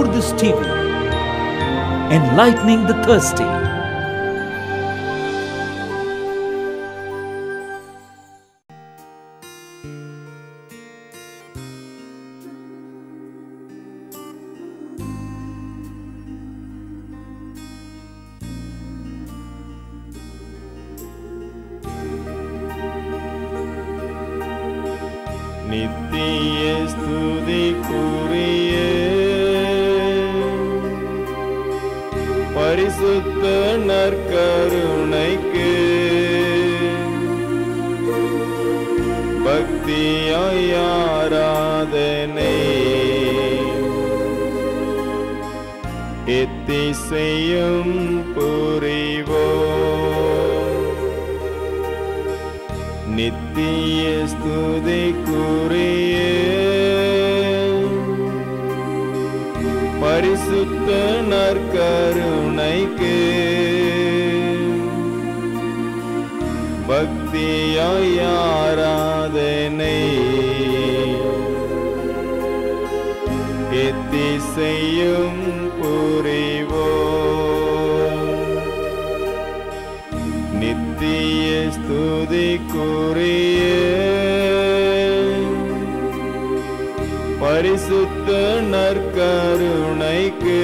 Amadus TV, enlightening the thirsty. நித்திய ஸ்துதிக்குரிய பரிசுத்த நற்கருணைக்கு பக்தியாய் ஆராதனை எத்திசையும் புரிவோ நித்திய ஸ்துதிக்குரிய பரிசுத்த நற்கருணைக்கு பக்தியாய் ஆராதனை எத்திசையும் புரிவோ நித்திய ஸ்துதிக்குரிய பரிசுத்த நற்கருணைக்கு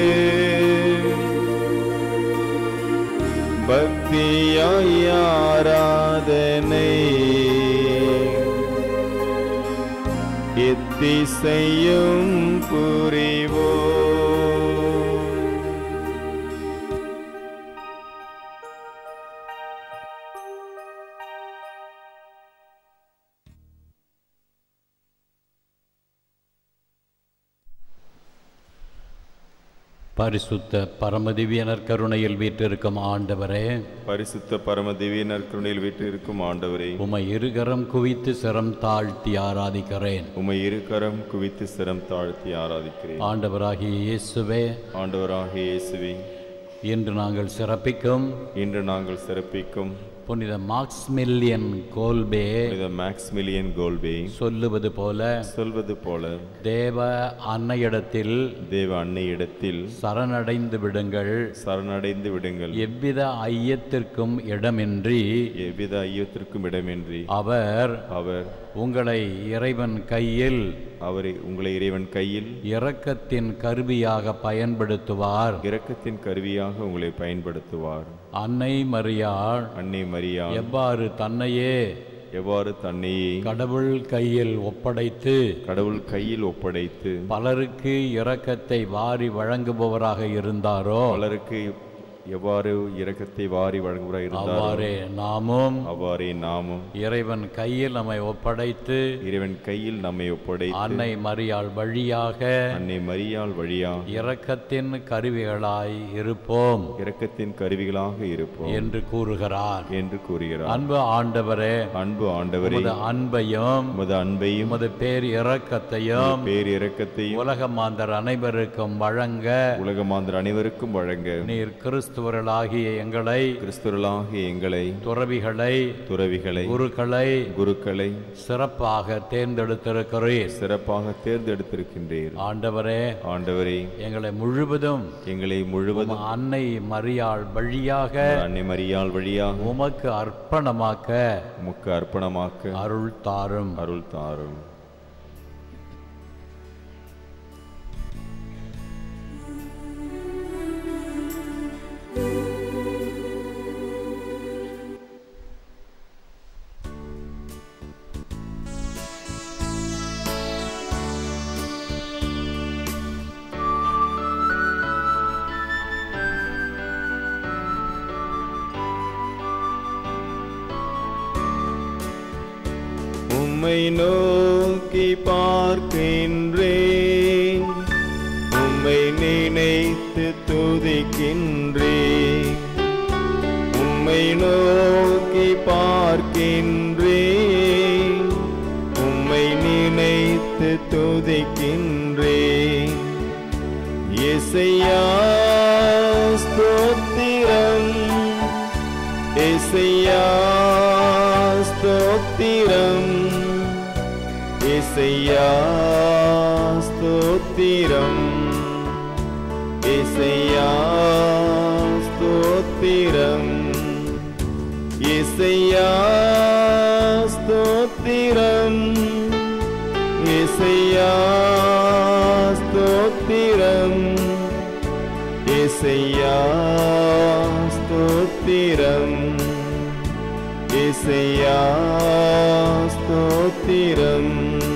பக்தியாய் ஆராதனை எத்திசையும் புரிவோ பரிசுத்த பரமதிவியனர் கருணையில் வீற்றிருக்கும் ஆண்டவரே பரிசுத்த பரம திவ்யனர் கருணையில் வீற்றிருக்கும் ஆண்டவரே உமை இருகரம் குவித்து சிரம் தாழ்த்தி ஆராதிக்கிறேன் உமை இருக்கரம் குவித்து சிரம் தாழ்த்தி ஆராதிக்கிறேன் ஆண்டவராகிய இயேசுவே ஆண்டவராகிய இயேசுவே இன்று நாங்கள் சிறப்பிக்கும் இன்று நாங்கள் சிறப்பிக்கும் புனித மாக்ஸ்மில்லியன் கோல்பே புனித மேக்ஸ்மிலியன் கோல்பே சொல்லுவது போல சொல்வது போல தேவ அன்னையிடத்தில் தேவ அன்னையிடத்தில் சரணடைந்து விடுங்கள் சரணடைந்து விடுங்கள் எவ்வித ஐயத்திற்கும் இடமின்றி எவ்வித ஐயத்திற்கும் இடமின்றி அவர் அவர் உங்களை இறைவன் கையில் அவரை உங்களை இறைவன் கையில் இரக்கத்தின் கருவியாக பயன்படுத்துவார் இரக்கத்தின் கருவியாக உங்களை பயன்படுத்துவார் அன்னை மரியாள் அன்னை மரியா எவ்வாறு தன்னையே எவ்வாறு தன்னையே கடவுள் கையில் ஒப்படைத்து கடவுள் கையில் ஒப்படைத்து பலருக்கு இரக்கத்தை வாரி வழங்குபவராக இருந்தாரோ பலருக்கு எவ்வாறு இரக்கத்தை வாரி வழங்குவராக இருந்தாரோ அவ்வாறே நாமும் அவ்வாறே நாமும் இறைவன் கையில் நம்மை ஒப்படைத்து இறைவன் கையில் நம்மை ஒப்படைத்து அன்னை மரியாள் வழியாக அன்னை மரியாள் வழியா இரக்கத்தின் கருவிகளாய் இருப்போம் இரக்கத்தின் கருவிகளாக இருப்போம் என்று கூறுகிறார் என்று கூறுகிறார் அன்பு ஆண்டவரே அன்பு ஆண்டவரே உமது அன்பையும் உமது அன்பையும் உமது பேர் இரக்கத்தையும் பேர் இரக்கத்தையும் உலக மாந்தர் அனைவருக்கும் வழங்க உலகமாந்தர் அனைவருக்கும் வழங்க நீர் கிறிஸ்துவர்களாகிய எங்களை கிறிஸ்துவர்களாகிய எங்களை துறவிகளை துறவிகளை குருக்களை குருக்களை சிறப்பாக தேர்ந்தெடுத்திருக்கிறீர் சிறப்பாக தேர்ந்தெடுத்திருக்கின்றீர் ஆண்டவரே ஆண்டவரே எங்களை முழுவதும் எங்களை முழுவதும் உம் அன்னை மரியாள் வழியாக அன்னை மரியாள் வழியாக உமக்கு அர்ப்பணமாக்க உமக்கு அர்ப்பணமாக்க அருள் தாரும் அருள் தாரும் உம்மை நோக்கி பார்க்கின்றேன் உம்மை நினைத்து துதிக்கின்றேன் உம்மை நோக்கி பார்க்கின்றேன் உம்மை நினைத்து துதிக்கின்றேன் இசையா ஸ்தோத்திரம் இசையா ஸ்தோத்திரம் இசையா ஸ்தோத்திரம் இசையா ஸ்தோத்திரம் இசையா ஸ்தோத்திரம் இசையா ஸ்தோத்திரம் இசையா ஸ்தோத்திரம் இசையா ஸ்தோத்திரம்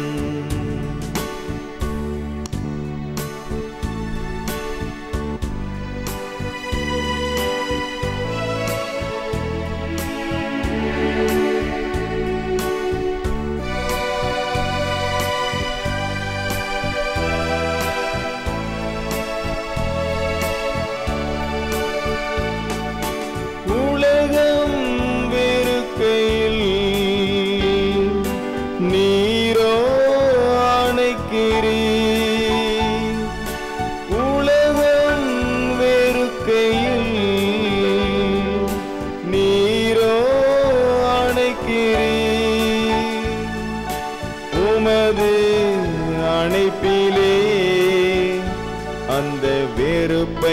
உலகம் வெறுக்கையில் நீரோ அணைக்கிறீ உலகம் வெறுக்கையில் நீரோ அணைக்கிறீ உமது அணைப்பிலே அந்த வெறுப்பை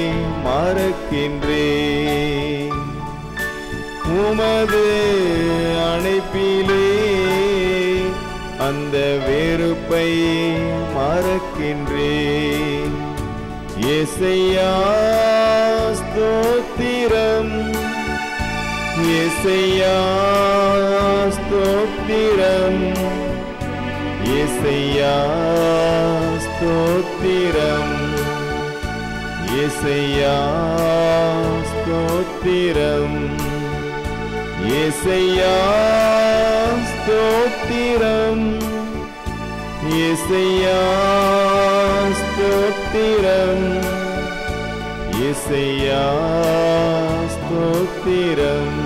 மறக்கின்றேன் உமது அணைப்பிலே அந்த வெறுப்பை மறக்கின்றேன் இசையா ஸ்தோத்திரம் இசையா ஸ்தோத்திரம் இசையா ஸ்தோத்திரம் இசையா ஸ்தோத்திரம் இசையா ஸ்தோத்திரம் இசையா ஸ்தோத்திரம் இசையா ஸ்தோத்திரம்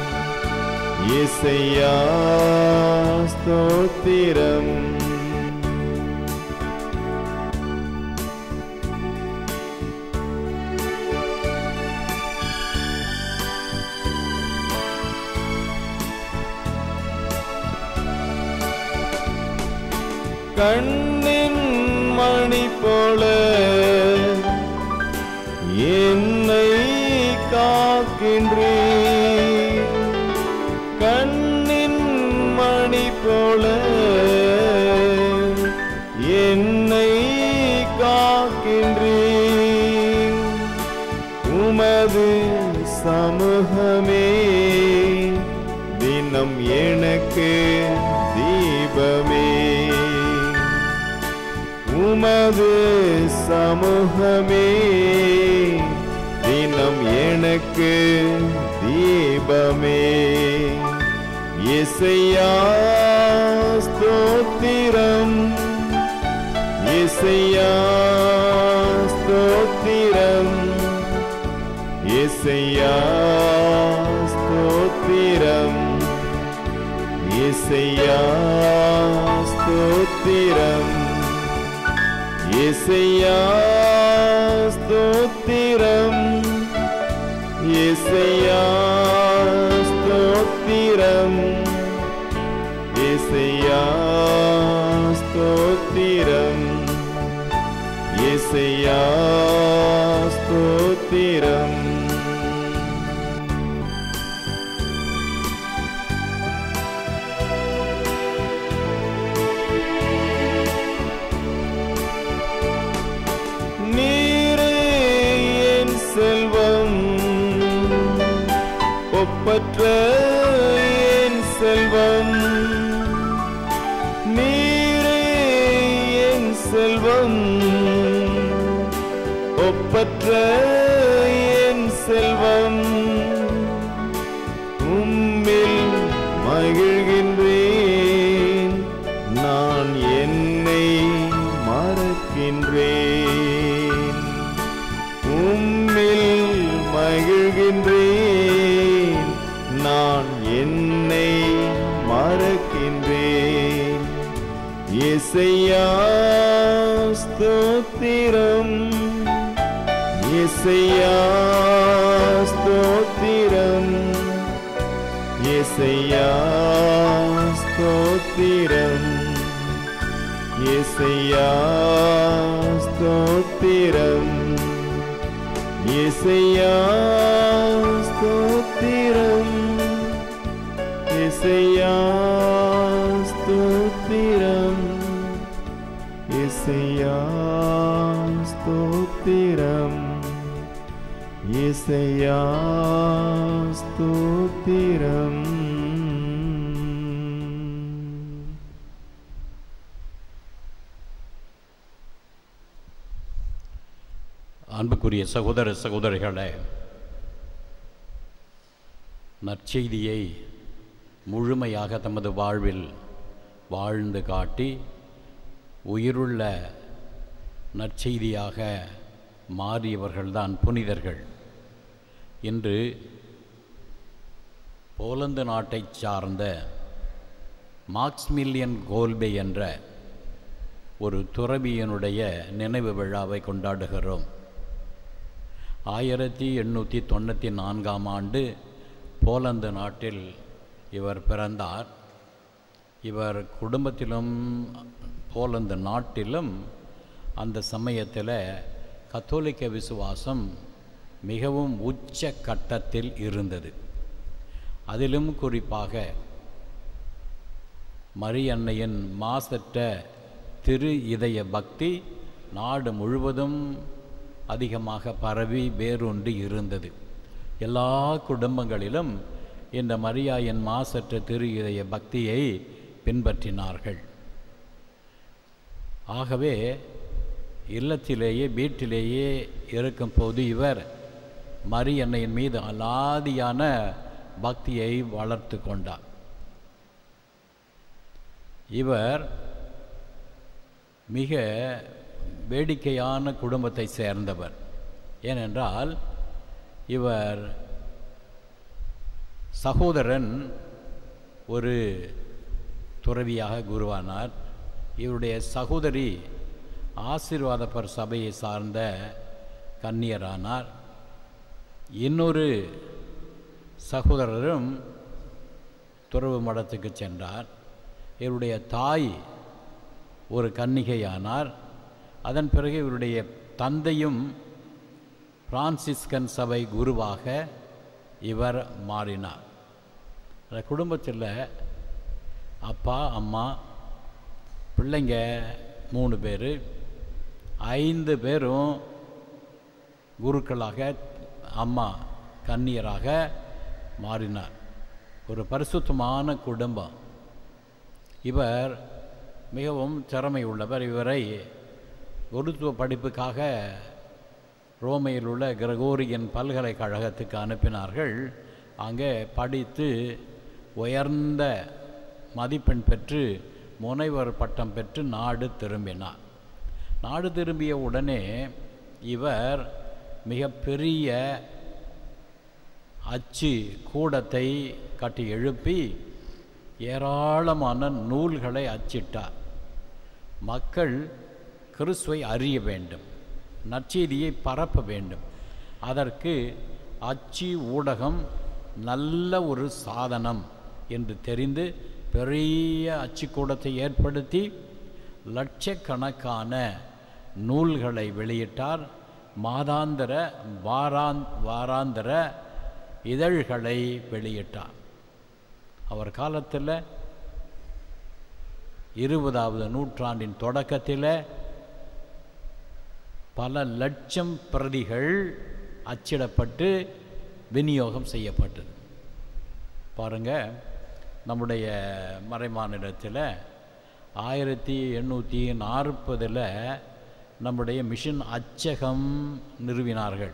இசையா ஸ்தோத்திரம் கண்ணின் மணி போல என்னை காக்கின்றே கண்ணின் மணி போல என்னை காக்கின்றே உமது சமூகமே தினம் எனக்கு தீபமே உமது சமூகமே தினம் எனக்கு தீபமே இசையா ஸ்தோத்திரம் இசையா ஸ்தோத்திரம் இசையா ஸ்தோத்திரம் இசையா ஸ்தோத்திரம் இசையா ஸ்தோத்திரம் இசையா ஸ்தோத்திரம் இசையா ஸ்தோத்திரம் இசையா ஸ்தோத்திரம் நீரே என் செல்வம் ஒப்பற்ற என் செல்வம் நீரே என் செல்வம் ஒப்பற்ற என் செல்வம் உம்மில் மகிழ்கின்றேன் நான் என்னை மறக்கின்றேன் உம்மில் மகிழ்கின்றேன் நான் என்னை மறக்கின்றேன் இசையா ஸ்தோத்திரம் இசையா ஸ்தோத்திரம் இசையா ஸ்தோத்திரம் இசையா ஸ்தோத்திரம் இசையா ஸ்தோத்திரம் இசையா ஸ்தோத்திரம் இசையா ஸ்தோத்திரம் இசையா ஸ்தோத்திரம் அன்புக்குரிய சகோதர சகோதரிகளே நற்செய்தியை முழுமையாக தமது வாழ்வில் வாழ்ந்து காட்டி உயிருள்ள நற்செய்தியாக மாறியவர்கள்தான் புனிதர்கள் இன்று போலந்து நாட்டைச் சார்ந்த மாக்ஸ்மில்லியன் கோல்பே என்ற ஒரு துறவியனுடைய நினைவு விழாவை கொண்டாடுகிறோம் ஆயிரத்தி எண்ணூற்றி தொண்ணூற்றி நான்காம் ஆண்டு போலந்து நாட்டில் இவர் பிறந்தார் இவர் குடும்பத்திலும் போலந்து நாட்டிலும் அந்த சமயத்தில் கத்தோலிக்க விசுவாசம் மிகவும் உச்ச கட்டத்தில் இருந்தது அதிலும் குறிப்பாக மரியன்னையின் மாசற்ற திரு இதய பக்தி நாடு முழுவதும் அதிகமாக பரவி வேரூன்றி இருந்தது எல்லா குடும்பங்களிலும் இந்த மரியாயின் மாசற்ற திரு இதய பக்தியை பின்பற்றினார்கள் ஆகவே இல்லத்திலேயே வீட்டிலேயே இருக்கும்போது இவர் மரியன்னையின் மீது அலாதியான பக்தியை வளர்த்து கொண்டார் இவர் மிக வேடிக்கையான குடும்பத்தை சேர்ந்தவர் ஏனென்றால் இவர் சகோதரன் ஒரு துறவியாக குருவானார் இவருடைய சகோதரி ஆசீர்வாதப்பர் சபையை சார்ந்த கன்னியரானார் இன்னொரு சகோதரரும் துறவு மடத்துக்கு சென்றார் இவருடைய தாய் ஒரு கன்னிகையானார் அதன் பிறகு இவருடைய தந்தையும் பிரான்சிஸ்கன் சபை குருவாக இவர் மாறினார் அந்த குடும்பத்தில் அப்பா அம்மா பிள்ளைங்க மூணு பேர் ஐந்து பேரும் குருக்களாக அம்மா கன்னியராக மாறினார் ஒரு பரிசுத்தமான குடும்பம் இவர் மிகவும் திறமை உள்ளவர் இவரை குருத்துவ படிப்புக்காக ரோமையில் உள்ள கிரகோரியன் பல்கலைக்கழகத்துக்கு அனுப்பினார்கள் அங்கே படித்து உயர்ந்த மதிப்பெண் பெற்று முனைவர் பட்டம் பெற்று நாடு திரும்பினார் நாடு திரும்பிய உடனே இவர் மிகப்பெரிய அச்சு கூடத்தை கட்டி எழுப்பி ஏராளமான நூல்களை அச்சிட்டார் மக்கள் கிறிஸ்துவை அறிய வேண்டும் நற்செய்தியை பரப்ப வேண்டும் அதற்கு அச்சு ஊடகம் நல்ல ஒரு சாதனம் என்று தெரிந்து பெரிய அச்சுக்கூடத்தை ஏற்படுத்தி லட்சக்கணக்கான நூல்களை வெளியிட்டார் மாதாந்திர வாராந் வாராந்திர இதழ்களை வெளியிட்டார் அவர் காலத்தில் இருபதாவது நூற்றாண்டின் தொடக்கத்தில் பல லட்சம் பிரதிகள் அச்சிடப்பட்டு விநியோகம் செய்யப்பட்டது பாருங்க நம்முடைய மறைமாநிலத்தில் ஆயிரத்தி எண்ணூற்றி நாற்பதில் நம்முடைய மிஷன் அச்சகம் நிறுவினார்கள்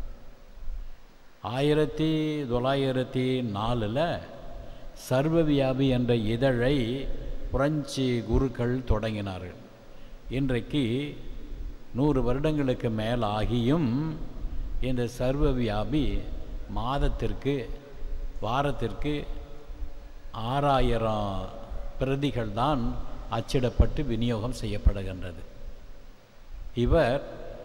ஆயிரத்தி தொள்ளாயிரத்தி நாலில் சர்வவியாபி என்ற இதழை புரஞ்சு குருக்கள் தொடங்கினார்கள் இன்றைக்கு நூறு வருடங்களுக்கு மேலாகியும் இந்த சர்வவியாபி மாதத்திற்கு வாரத்திற்கு ஆறாயிரம் பிரதிகள் தான் அச்சிடப்பட்டு விநியோகம் செய்யப்படுகின்றது இவர்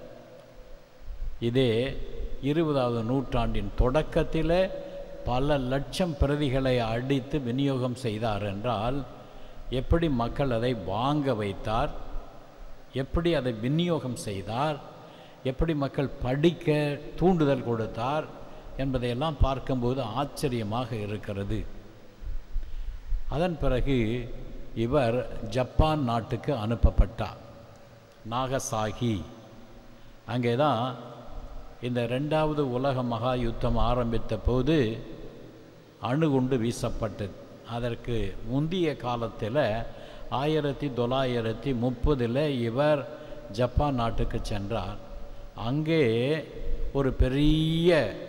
இதே இருபதாவது நூற்றாண்டின் தொடக்கத்தில் பல லட்சம் பிரதிகளை அடித்து விநியோகம் செய்தார் என்றால் எப்படி மக்கள் அதை வாங்க வைத்தார் எப்படி அதை விநியோகம் செய்தார் எப்படி மக்கள் படிக்க தூண்டுதல் கொடுத்தார் என்பதையெல்லாம் பார்க்கும்போது ஆச்சரியமாக இருக்கிறது அதன் பிறகு இவர் ஜப்பான் நாட்டுக்கு அனுப்பப்பட்டார் நாகசாகி அங்கே தான் இந்த ரெண்டாவது உலக மகா யுத்தம் ஆரம்பித்த போது அணுகுண்டு வீசப்பட்டது அதற்கு முந்திய காலத்தில் ஆயிரத்தி தொள்ளாயிரத்தி முப்பதில் இவர் ஜப்பான் நாட்டுக்கு சென்றார் அங்கே ஒரு பெரிய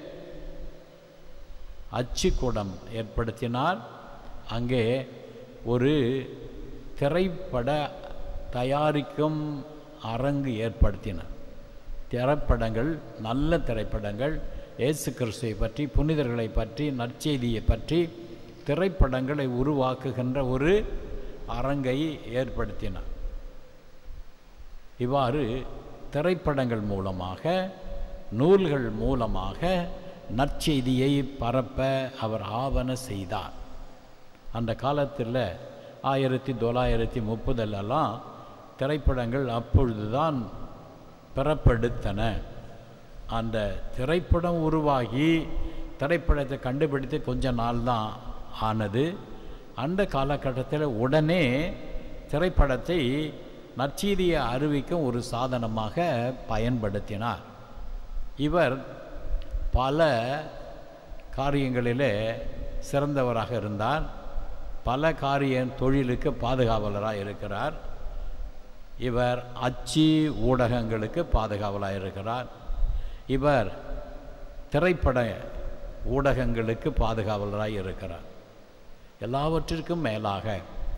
அச்சுக்கூடம் ஏற்படுத்தினார் அங்கே ஒரு திரைப்பட தயாரிக்கும் அரங்கு ஏற்படுத்தினார் திரைப்படங்கள் நல்ல திரைப்படங்கள் இயேசு கிறிஸ்துவை பற்றி புனிதர்களை பற்றி நற்செய்தியை பற்றி திரைப்படங்களை உருவாக்குகின்ற ஒரு அரங்கை ஏற்படுத்தினார் இவ்வாறு திரைப்படங்கள் மூலமாக நூல்கள் மூலமாக நற்செய்தியை பரப்ப அவர் ஆவண செய்தார் அந்த காலத்தில் ஆயிரத்தி தொள்ளாயிரத்தி முப்பதுலலாம் திரைப்படங்கள் அப்பொழுதுதான் பிறப்பெடுத்தன அந்த திரைப்படம் உருவாகி திரைப்படத்தை கண்டுபிடித்து கொஞ்ச நாள் தான் ஆனது அந்த காலகட்டத்தில் உடனே திரைப்படத்தை நற்செய்தியை அறிவிக்கும் ஒரு சாதனமாக பயன்படுத்தினார் இவர் பல காரியங்களிலே சிறந்தவராக இருந்தார் பல காரிய தொழிலுக்கு பாதுகாவலராக இருக்கிறார் இவர் அச்சு ஊடகங்களுக்கு பாதுகாவலாக இருக்கிறார் இவர் திரைப்பட ஊடகங்களுக்கு பாதுகாவலராக இருக்கிறார் எல்லாவற்றிற்கும் மேலாக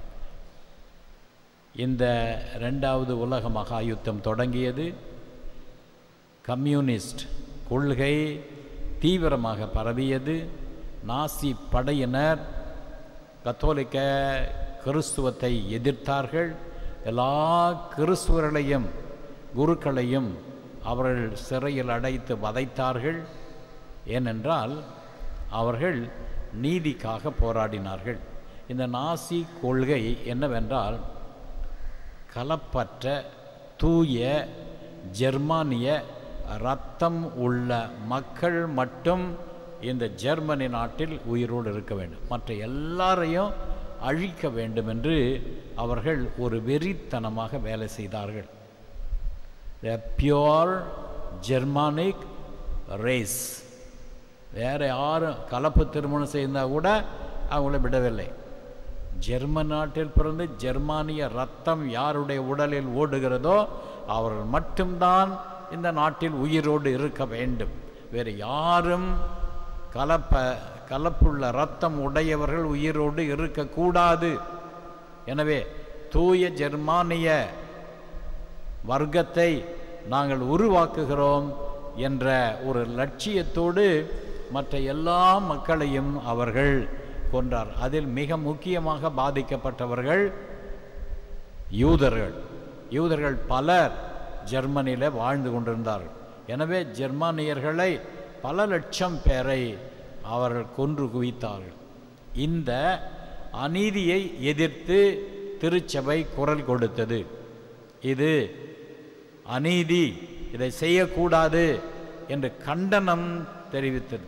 இந்த ரெண்டாவது உலக மகா யுத்தம் தொடங்கியது கம்யூனிஸ்ட் கொள்கை தீவிரமாக பரவியது நாசி படையினர் கத்தோலிக்க கிறிஸ்துவத்தை எதிர்த்தார்கள் எல்லா கிறிஸ்துவர்களையும் குருக்களையும் அவர்கள் சிறையில் அடைத்து வதைத்தார்கள் ஏனென்றால் அவர்கள் நீதிக்காக போராடினார்கள் இந்த நாசி கொள்கை என்னவென்றால் கலப்பற்ற தூய ஜெர்மானிய ரத்தம் உள்ள மக்கள் மட்டும் இந்த ஜெர்மனி நாட்டில் உயிரோடு இருக்க வேண்டும் மற்ற எல்லாரையும் அழிக்க வேண்டும் என்று அவர்கள் ஒரு வெறித்தனமாக வேலை செய்தார்கள் த பியோர் ஜெர்மானிக் ரேஸ் வேறு யாரும் கலப்பு திருமணம் செய்தால் கூட அவங்கள விடவில்லை ஜெர்மன் நாட்டில் பிறந்து ஜெர்மானிய ரத்தம் யாருடைய உடலில் ஓடுகிறதோ அவர்கள் மட்டும்தான் இந்த நாட்டில் உயிரோடு இருக்க வேண்டும் வேறு யாரும் கலப்ப கலப்புள்ள ரத்தம் உடையவர்கள் உயிரோடு இருக்கக்கூடாது எனவே தூய ஜெர்மானிய வர்க்கத்தை நாங்கள் உருவாக்குகிறோம் என்ற ஒரு லட்சியத்தோடு மற்ற எல்லா மக்களையும் அவர்கள் கொன்றார் அதில் மிக முக்கியமாக பாதிக்கப்பட்டவர்கள் யூதர்கள் யூதர்கள் பலர் ஜெர்மனியில் வாழ்ந்து கொண்டிருந்தார்கள் எனவே ஜெர்மானியர்களை பல லட்சம் பேரை அவர்கள் கொன்று குவித்தார்கள் இந்த அநீதியை எதிர்த்து திருச்சபை குரல் கொடுத்தது இது அநீதி இதை செய்யக்கூடாது என்று கண்டனம் தெரிவித்தது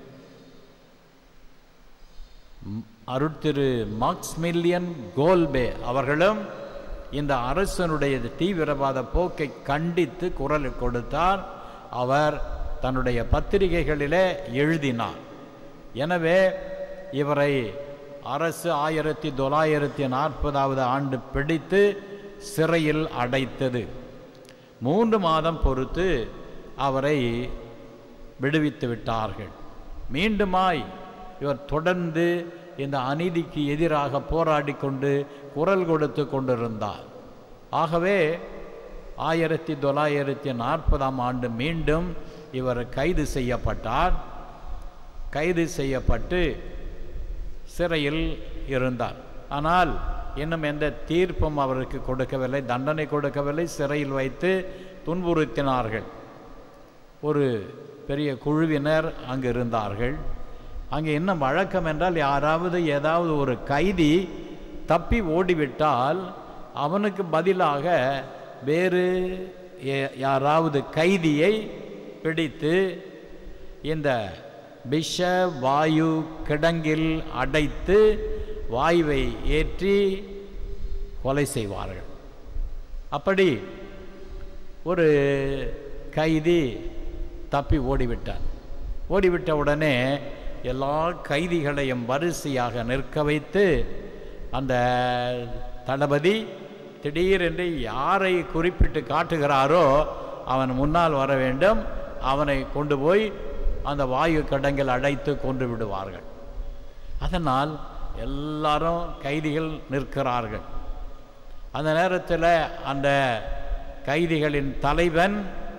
ம், அருட்திரு மாக்ஸ்மில்லியன் கோல்பே அவர்களும் இந்த அரசனுடைய தீவிரவாத போக்கை கண்டித்து குரல் கொடுத்தார் அவர் தன்னுடைய பத்திரிகைகளிலே எழுதினார் எனவே இவரை அரசு ஆயிரத்தி தொள்ளாயிரத்தி நாற்பதாவது ஆண்டு பிடித்து சிறையில் அடைத்தது மூன்று மாதம் பொறுத்து அவரை விடுவித்து விட்டார்கள் மீண்டுமாய் இவர் தொடர்ந்து இந்த அநீதிக்கு எதிராக போராடி கொண்டு குரல் கொடுத்து கொண்டிருந்தார் ஆகவே ஆயிரத்தி தொள்ளாயிரத்தி நாற்பதாம் ஆண்டு மீண்டும் இவர் கைது செய்யப்பட்டார் கைது செய்யப்பட்டு சிறையில் இருந்தார் ஆனால் இன்னும் எந்த தீர்ப்பும் அவருக்கு கொடுக்கவில்லை தண்டனை கொடுக்கவில்லை சிறையில் வைத்து துன்புறுத்தினார்கள் ஒரு பெரிய குழுவினர் அங்கு இருந்தார்கள் அங்கே என்ன வழக்கம் என்றால் யாராவது ஏதாவது ஒரு கைதி தப்பி ஓடிவிட்டால் அவனுக்கு பதிலாக வேறு ஏ- யாராவது கைதியை பிடித்து இந்த விஷ வாயு கிடங்கில் அடைத்து வாயுவை ஏற்றி கொலை செய்வார்கள் அப்படி ஒரு கைதி தப்பி ஓடிவிட்டார் ஓடிவிட்ட உடனே எல்லா கைதிகளையும் வரிசையாக நிற்க வைத்து அந்த தளபதி திடீரென்று யாரை குறிப்பிட்டு காட்டுகிறாரோ அவன் முன்னால் வர வேண்டும் அவனை கொண்டு போய் அந்த வாயு கடங்கில் அடைத்து கொண்டு விடுவார்கள் அதனால் எல்லாரும் கைதிகள் நிற்கிறார்கள் அந்த நேரத்தில் அந்த கைதிகளின் தலைவன்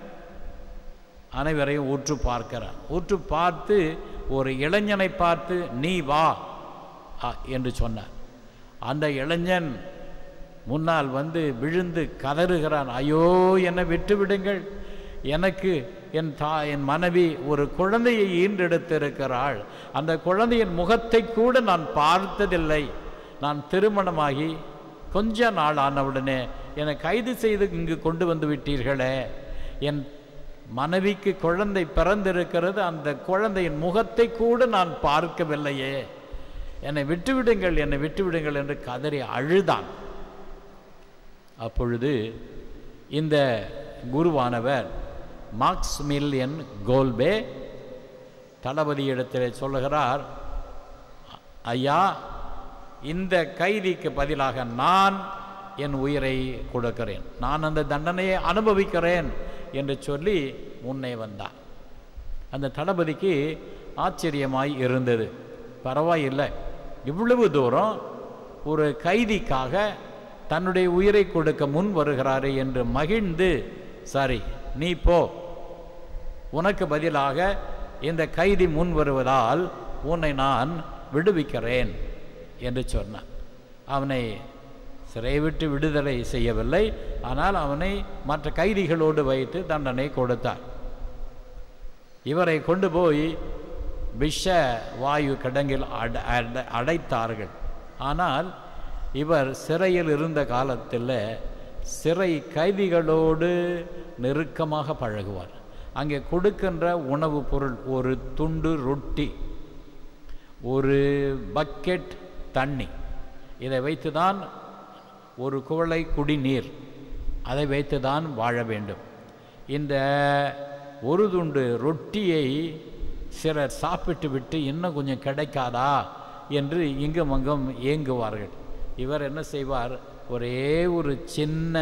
அனைவரையும் ஊற்று பார்க்கிறான் ஊற்று பார்த்து ஒரு இளைஞனை பார்த்து நீ வா அ, என்று சொன்னார் அந்த இளைஞன் முன்னால் வந்து விழுந்து கதறுகிறான் ஐயோ என்னை விட்டு விடுங்கள் எனக்கு என் தா என் மனைவி ஒரு குழந்தையை ஈன்றெடுத்திருக்கிறாள் அந்த குழந்தையின் முகத்தை கூட நான் பார்த்ததில்லை நான் திருமணமாகி கொஞ்ச நாள் ஆனவுடனே என்னை கைது செய்து இங்கு கொண்டு வந்து விட்டீர்களே என் மனைவிக்கு குழந்தை பிறந்திருக்கிறது அந்த குழந்தையின் முகத்தை கூட நான் பார்க்கவில்லையே என்னை விட்டுவிடுங்கள் என்னை விட்டுவிடுங்கள் என்று கதறி அழுதான் அப்பொழுது இந்த குருவானவர் மார்க்ஸ் மில்லியன் கோல்பே தளபதியிடத்தில் சொல்லுகிறார் ஐயா இந்த கைதிக்கு பதிலாக நான் என் உயிரை கொடுக்கிறேன் நான் அந்த தண்டனையை அனுபவிக்கிறேன் என்று சொல்லி முன்னே வந்தார் அந்த தளபதிக்கு ஆச்சரியமாய் இருந்தது பரவாயில்லை இவ்வளவு தூரம் ஒரு கைதிக்காக தன்னுடைய உயிரை கொடுக்க முன் வருகிறாரு என்று மகிழ்ந்து சரி நீ போ உனக்கு பதிலாக இந்த கைதி முன் வருவதால் உன்னை நான் விடுவிக்கிறேன் என்று சொன்னான் அவனை சிறை விட்டு விடுதலை செய்யவில்லை ஆனால் அவனை மற்ற கைதிகளோடு வைத்து தண்டனை கொடுத்தார் இவரை கொண்டு போய் விஷ வாயு கிடங்கில் அட அட- அடைத்தார்கள் ஆனால் இவர் சிறையில் இருந்த காலத்தில் சிறை கைதிகளோடு நெருக்கமாக பழகுவார் அங்கே கொடுக்கின்ற உணவுப் பொருள் ஒரு துண்டு ரொட்டி ஒரு பக்கெட் தண்ணி இதை வைத்து தான் ஒரு குவளை குடிநீர் அதை வைத்து தான் வாழ வேண்டும் இந்த ஒரு துண்டு ரொட்டியை சிலர் சாப்பிட்டு விட்டு இன்னும் கொஞ்சம் கிடைக்காதா என்று இங்கும் அங்கும் ஏங்குவார்கள் இவர் என்ன செய்வார் ஒரே ஒரு சின்ன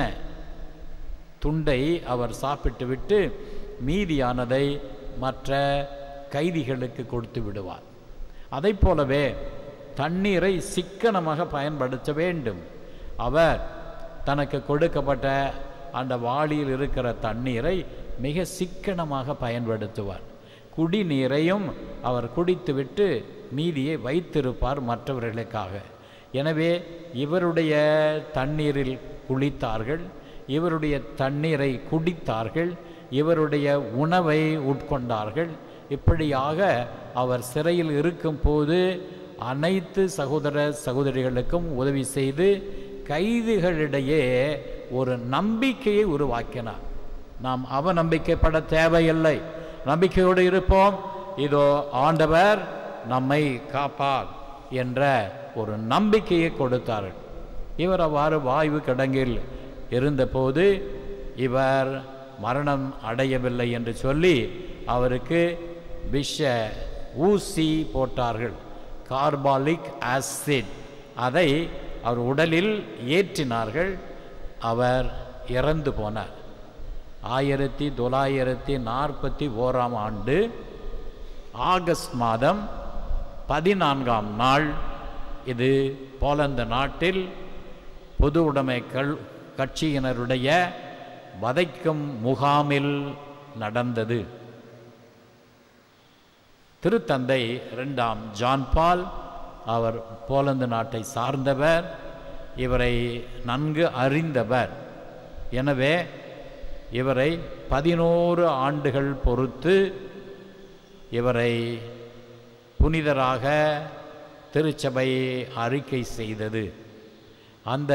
துண்டை அவர் சாப்பிட்டு விட்டு மீதியானதை மற்ற கைதிகளுக்கு கொடுத்து விடுவார் அதைப் போலவே தண்ணீரை சிக்கனமாக பயன்படுத்த வேண்டும் அவர் தனக்கு கொடுக்கப்பட்ட அந்த வாளியில் இருக்கிற தண்ணீரை மிக சிக்கனமாக பயன்படுத்துவார் குடிநீரையும் அவர் குடித்துவிட்டு மீதியை வைத்திருப்பார் மற்றவர்களுக்காக எனவே இவருடைய தண்ணீரில் குளித்தார்கள் இவருடைய தண்ணீரை குடித்தார்கள் இவருடைய உணவை உட்கொண்டார்கள் இப்படியாக அவர் சிறையில் இருக்கும்போது அனைத்து சகோதர சகோதரிகளுக்கும் உதவி செய்து கைதிகளிடையே ஒரு நம்பிக்கையை உருவாக்கினார் நாம் அவநம்பிக்கைப்பட தேவையில்லை நம்பிக்கையோடு இருப்போம் இதோ ஆண்டவர் நம்மை காப்பார் என்ற ஒரு நம்பிக்கையை கொடுத்தார்கள் இவர் அவ்வாறு வாயு கிடங்கில் இருந்தபோது இவர் மரணம் அடையவில்லை என்று சொல்லி அவருக்கு விஷ ஊசி போட்டார்கள் கார்பாலிக் ஆசிட் அதை அவர் உடலில் ஏற்றினார்கள் அவர் இறந்து போனார் ஆயிரத்தி தொள்ளாயிரத்தி நாற்பத்தி ஓராம் ஆண்டு ஆகஸ்ட் மாதம் பதினான்காம் நாள் இது போலந்து நாட்டில் பொது உடைமைகள் கட்சியினருடைய வதைக்கும் முகாமில் நடந்தது திருத்தந்தை இரண்டாம் ஜான் பால் அவர் போலந்து நாட்டை சார்ந்தவர் இவரை நன்கு அறிந்தவர் எனவே இவரை பதினோரு ஆண்டுகள் பொறுத்து இவரை புனிதராக திருச்சபை அறிக்கை செய்தது அந்த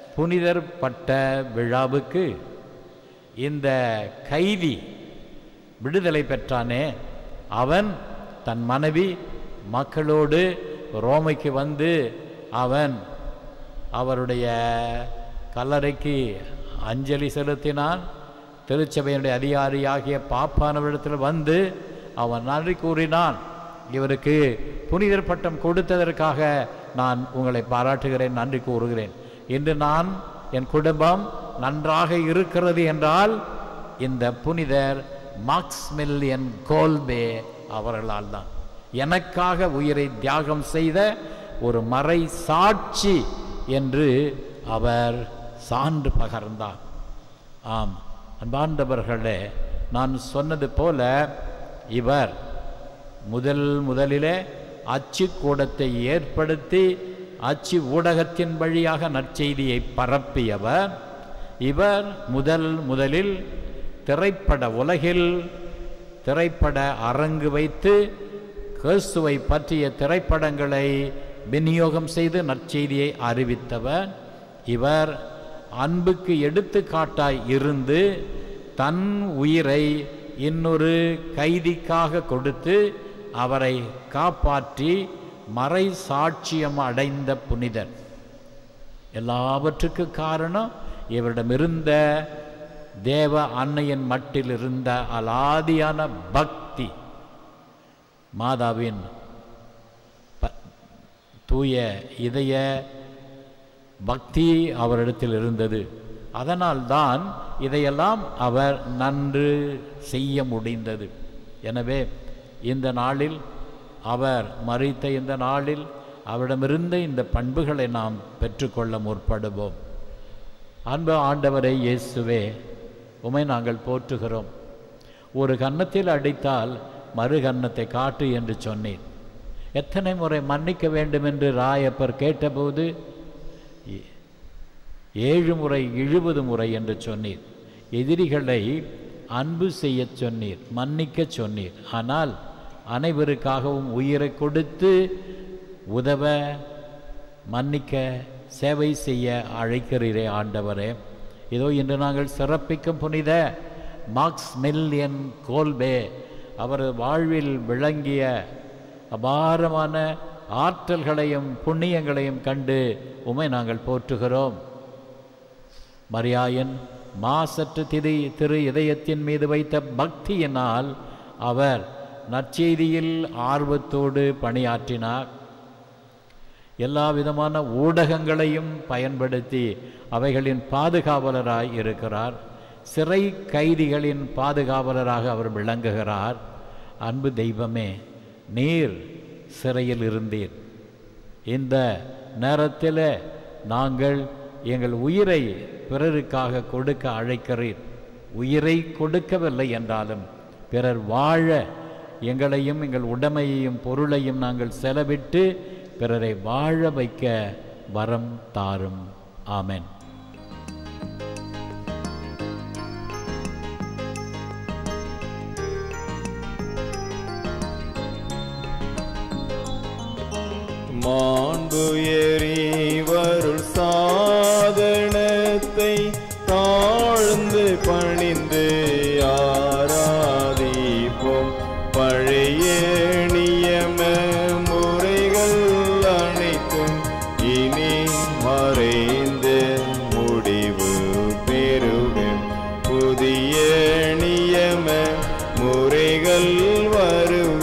புனிதர் பட்ட விழாவுக்கு இந்த கைதி விடுதலை பெற்றானே அவன் தன் மனைவி மக்களோடு ரோமைக்கு வந்து அவன் அவருடைய கல்லறைக்கு அஞ்சலி செலுத்தினான் திருச்சபையினுடைய அதிகாரியாகிய பாப்பானவரிடத்தில் வந்து அவன் நன்றி கூறினான் இவருக்கு புனிதர் பட்டம் கொடுத்ததற்காக நான் உங்களை பாராட்டுகிறேன் நன்றி கூறுகிறேன் இன்று நான் என் குடும்பம் நன்றாக இருக்கிறது என்றால் இந்த புனிதர் மாக்ஸ்மில்லியன் கோல்பே அவர்களால் தான் எனக்காக உயிரை தியாகம் செய்த ஒரு மறை சாட்சி என்று அவர் சான்று பகர்ந்தார் ஆம் அன்பாண்டவர்களே நான் சொன்னது போல இவர் முதல் முதலிலே அச்சு கூடத்தை ஏற்படுத்தி அச்சு ஊடகத்தின் வழியாக நற்செய்தியை பரப்பியவர் இவர் முதல் முதலில் திரைப்பட உலகில் திரைப்பட அரங்கு வைத்து கிறிஸ்துவை பற்றிய திரைப்படங்களை விநியோகம் செய்து நற்செய்தியை அறிவித்தவர் இவர் அன்புக்கு எடுத்துக்காட்டாய் இருந்து தன் உயிரை இன்னொரு கைதிக்காக கொடுத்து அவரை காப்பாற்றி மறை சாட்சியம் அடைந்த புனிதர் எல்லாவற்றுக்கு காரணம் இவரிடமிருந்த தேவ அன்னையின் மட்டில் இருந்த அலாதியான பக்தி மாதாவின் ப- தூய இதய பக்தி அவரிடத்தில் இருந்தது அதனால்தான் இதையெல்லாம் அவர் நன்று செய்ய முடிந்தது எனவே இந்த நாளில் அவர் மறித்த இந்த நாளில் அவரிடமிருந்த இந்த பண்புகளை நாம் பெற்றுக்கொள்ள முற்படுவோம் அன்பு ஆண்டவரை இயேசுவே உமை நாங்கள் போற்றுகிறோம் ஒரு கன்னத்தில் அடித்தால் மறு கன்னத்தை காட்டு என்று சொன்னேன் எத்தனை முறை மன்னிக்க வேண்டும் என்று ராயப்பர் கேட்டபோது ஏ- ஏழு முறை எழுபது முறை என்று சொன்னீர் எதிரிகளை அன்பு செய்யச் சொன்னீர் மன்னிக்கச் சொன்னீர் ஆனால் அனைவருக்காகவும் உயிரை கொடுத்து உதவ மன்னிக்க சேவை செய்ய அழைக்கிறீரே ஆண்டவரே இதோ இன்று நாங்கள் சிறப்பிக்கும் புனித மார்க்ஸ் மில்லியன் கோல்பே அவர் வாழ்வில் விளங்கிய அபாரமான ஆற்றல்களையும் புண்ணியங்களையும் கண்டு உமை நாங்கள் போற்றுகிறோம் மரியாயன் மாசற்ற திரு திரு இதயத்தின் மீது வைத்த பக்தியினால் அவர் நற்செய்தியில் ஆர்வத்தோடு பணியாற்றினார் எல்லா விதமான ஊடகங்களையும் பயன்படுத்தி அவைகளின் பாதுகாவலராய் இருக்கிறார் சிறை கைதிகளின் பாதுகாவலராக அவர் விளங்குகிறார் அன்பு தெய்வமே நீர் சிறையில் இருந்தீர் இந்த நேரத்தில் நாங்கள் எங்கள் உயிரை பிறருக்காக கொடுக்க அழைக்கிறீர் உயிரை கொடுக்கவில்லை என்றாலும் பிறர் வாழ எங்களையும் எங்கள் உடைமையையும் பொருளையும் நாங்கள் செலவிட்டு பிறரை வாழ வைக்க வரம் தாரும் ஆமென் மாண்புயரிவருள் சாதனத்தை தாழ்ந்து பணிந்து ஆராதிப்போம் பழைய நியம முறைகள் அனைத்தும் இனி மறைந்து முடிவு பெறுகும் புதிய நியம முறைகள் வருக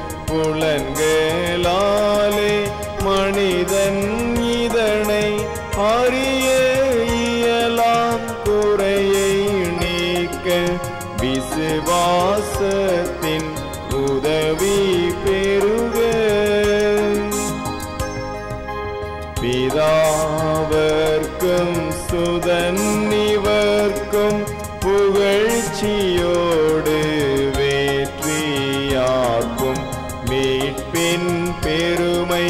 புலன்களாலே மனிதன் இதனை அறிய இயலாம் குறையை நீக்க விசுவாசத்தின் உதவி பெறுக பிதாவர்க்கும் சுதன் இவர்க்கும் புகழ்ச்சியோடு வேற்றியாக்கும் மீட்பின் பெருமை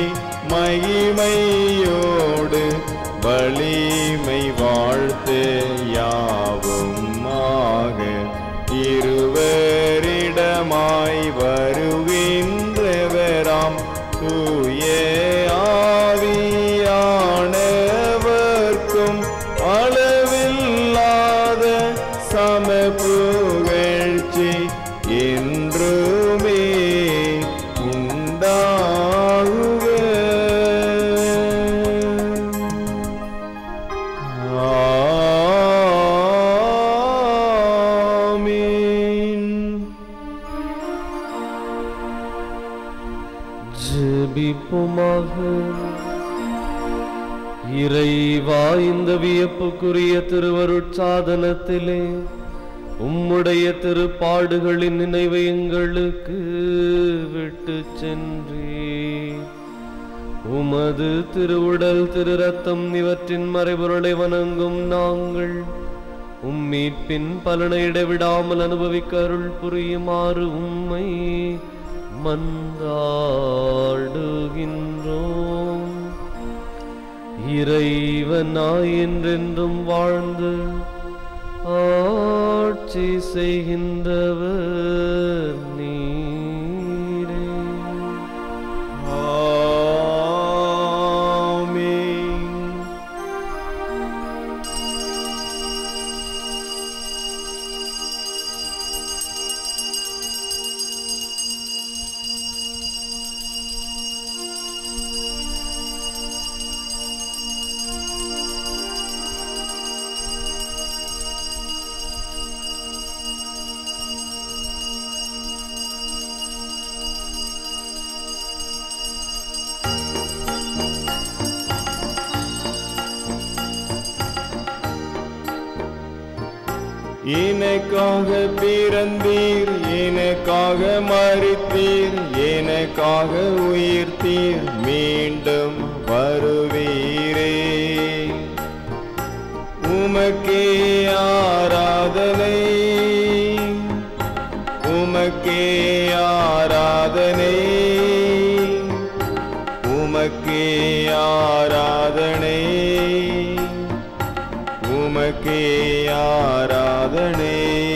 மகிமையோடு வலிமை வாழ்த்து யாவும் ஆக இருவரிடமாய் என்றுமே உண்டாகுக ஆமென் ஜெபிப்புமாக இறைவா இந்த வியப்புக்குரிய திருவருட்சாதனத்திலே உம்முடைய திருப்பாடுகளின் நினைவை எங்களுக்கு விட்டு சென்றே உமது திருவுடல் திரு ரத்தம் இவற்றின் மறைபொருளை வணங்கும் நாங்கள் உம்மீட்பின் பலனை இடைவிடாமல் அனுபவிக்க அருள் புரியுமாறு உம்மை மன்றாடுகின்றோம் இறைவனாய் என்றென்றும் வாழ்ந்து ஆட்சி செய்கின்றவர் நீரே ஆமென் எனக்காக பிறந்தீர் எனக்காக மறித்தீர் எனக்காக உயிர்த்தீர் மீண்டும் வருவீரே உமக்கே ஆராதனை உமக்கே ஆராதனை உமக்கே ஆராதனை உமக்கே ஆராதனை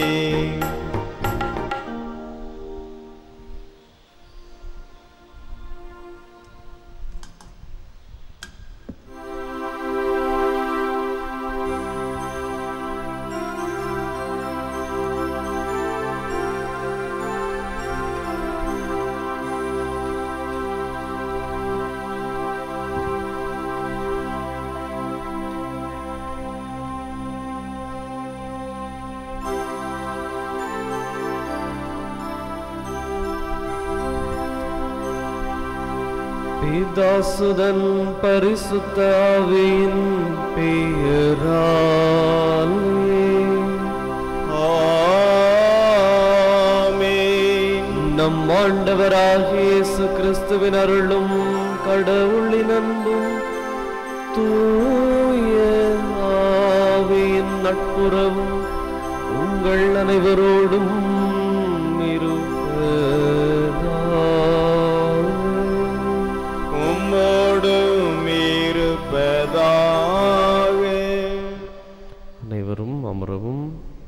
பிதாசுதன் பரிசுத்த ஆவியின் பெயராலே ஆமென் நம் ஆண்டவராகிய இயேசு கிறிஸ்துவின் அருளும் கடவுளின் அன்பும் தூய ஆவியின் நட்புறவும் உங்கள் அனைவரோடும் இருப்பதாக உம்மோடும் இருப்பதாக அனைவரும் அமரவும்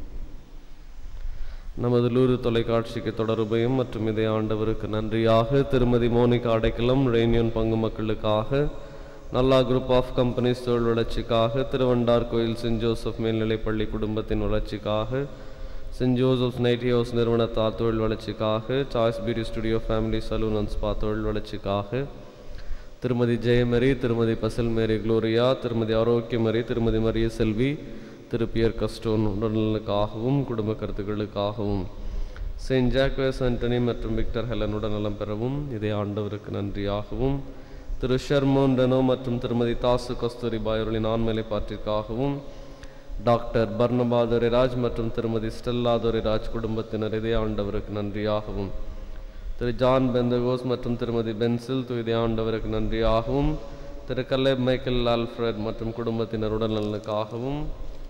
நமது லூரு தொலைக்காட்சிக்கு தொடர்பையும் மற்றும் இதை ஆண்டவருக்கு நன்றியாக திருமதி மோனிகா அடைக்கலம் ரேனியன் பங்கு மக்களுக்காக நல்லா குரூப் ஆஃப் கம்பெனிஸ் தொழில் வளர்ச்சிக்காக திருவண்டார் கோயில் சென்ட் ஜோசப் மேல்நிலைப்பள்ளி குடும்பத்தின் வளர்ச்சிக்காக சென்ட் ஜோசப்ஸ் நைட்டி ஹவுஸ் நிறுவனத்தார் தொழில் வளர்ச்சிக்காக choice beauty studio family salon and spa தொழில் வளர்ச்சிக்காக திருமதி ஜெயமரி திருமதி பசல் மேரி குளோரியா திருமதி ஆரோக்கியமரி திருமதி மரிய செல்வி திரு பியர் கஸ்டோன் உடல்நலனுக்காகவும் குடும்ப கருத்துக்களுக்காகவும் செயின்ட் ஜாக்வேஸ் ஆண்டனி மற்றும் விக்டர் ஹெலன் உடல்நலம் பெறவும் இதை ஆண்டவருக்கு நன்றியாகவும் திரு ஷர்மோன் ரெனோ மற்றும் திருமதி தாசு கஸ்தூரிபாய் அவர்களின் ஆண்மலை பாட்டிற்காகவும் டாக்டர் பர்னபா துரைராஜ் மற்றும் திருமதி ஸ்டெல்லா துரைராஜ் குடும்பத்தினர் இதே ஆண்டவருக்கு நன்றியாகவும் திரு ஜான் பெந்தகோஸ் மற்றும் திருமதி பென்சில் துய்தே ஆண்டவருக்கு நன்றியாகவும் திரு கல்லேப் மைக்கேல் ஆல்ஃப்ரட் மற்றும் குடும்பத்தினர் உடல்நலனுக்காகவும்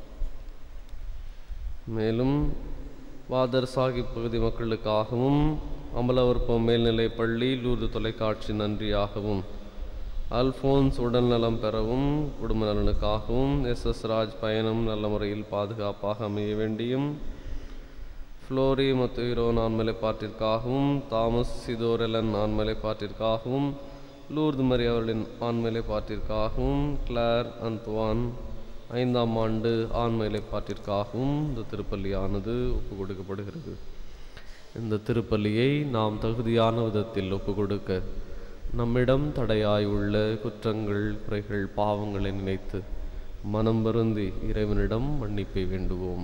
மேலும் வாதர் சாஹிப் பகுதி மக்களுக்காகவும் அமலவர்ப்பம் மேல்நிலைப் பள்ளி லூர்து தொலைக்காட்சி நன்றியாகவும் அல்ஃபோன்ஸ் உடல்நலம் பெறவும் குடும்ப நலனுக்காகவும் எஸ் எஸ் ராஜ் பயணம் நல்ல முறையில் பாதுகாப்பாக அமைய வேண்டியும் ஃப்ளோரி மற்றும் ஹீரோ ஆண்மலைப்பாட்டிற்காகவும் தாமஸ் சிதோரெலன் ஆண்மலைப்பாட்டிற்காகவும் லூர்து மரி அவர்களின் ஆண்மலைப்பாட்டிற்காகவும் கிளார் அந்த்வான் ஐந்தாம் ஆண்டு ஆண்மலைப்பாட்டிற்காகவும் இந்த திருப்பள்ளியானது ஒப்பு கொடுக்கப்படுகிறது இந்த திருப்பலியை நாம் தகுதியான விதத்தில் ஒப்பு கொடுக்க நம்மிடம் தடையாய் உள்ள குற்றங்கள் குறைகள் பாவங்களை நினைத்து மனம் வருந்தி இறைவனிடம் மன்னிப்பை வேண்டுவோம்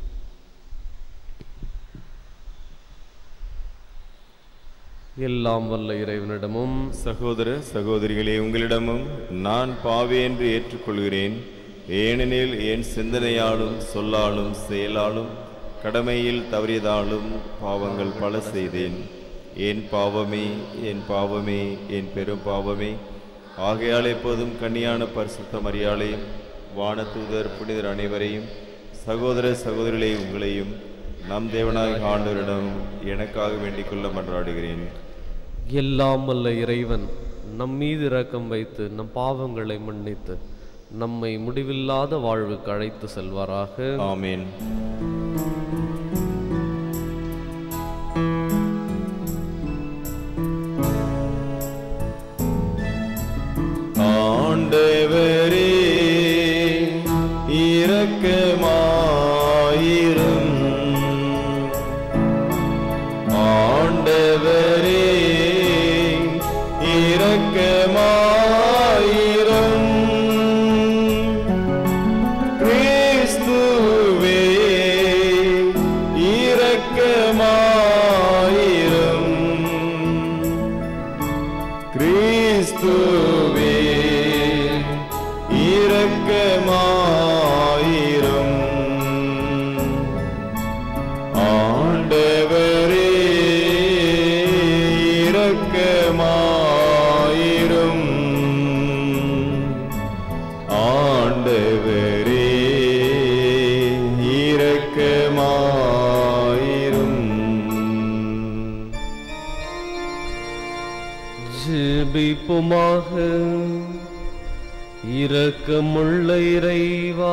எல்லாம் வல்ல இறைவனிடமும் சகோதர சகோதரிகளே உங்களிடமும் நான் பாவி என்று ஏற்றுக்கொள்கிறேன் ஏனெனில் என் சிந்தனையாலும் சொல்லாலும் செயலாலும் கடமையில் தவறியதாலும் பாவங்கள் பல செய்தேன் என் பாவமே என் பாவமே என் பெரும் பாவமே ஆகையால் எப்போதும் கன்னியான பரிசுத்த மரியாளையும் வானதூதர் புனிதர் அனைவரையும் சகோதர சகோதரிகளே உங்களையும் நம் தேவனாய் ஆண்டவரிடம் எனக்காக வேண்டிக் கொள்ள மன்றாடுகிறேன் எல்லாம் வல்ல இறைவன் நம் மீது இரக்கம் வைத்து நம் பாவங்களை மன்னித்து நம்மை முடிவில்லாத வாழ்வுக்கு அழைத்து செல்வாராக ஆமென் ஆண்டவரே இரக்கமாயிரும் ஆண்டவரே இரக்கமாயிரும் கிறிஸ்துவே இரக்கமாயிரும் கிறிஸ்துவே இரக்கமாயிரும் ஆண்டவரே இரக்கமாயிரும் ஆண்டவரே இரக்கமாயிரும் ஜெபிப்புமாக இரக்கமுள்ள இறைவா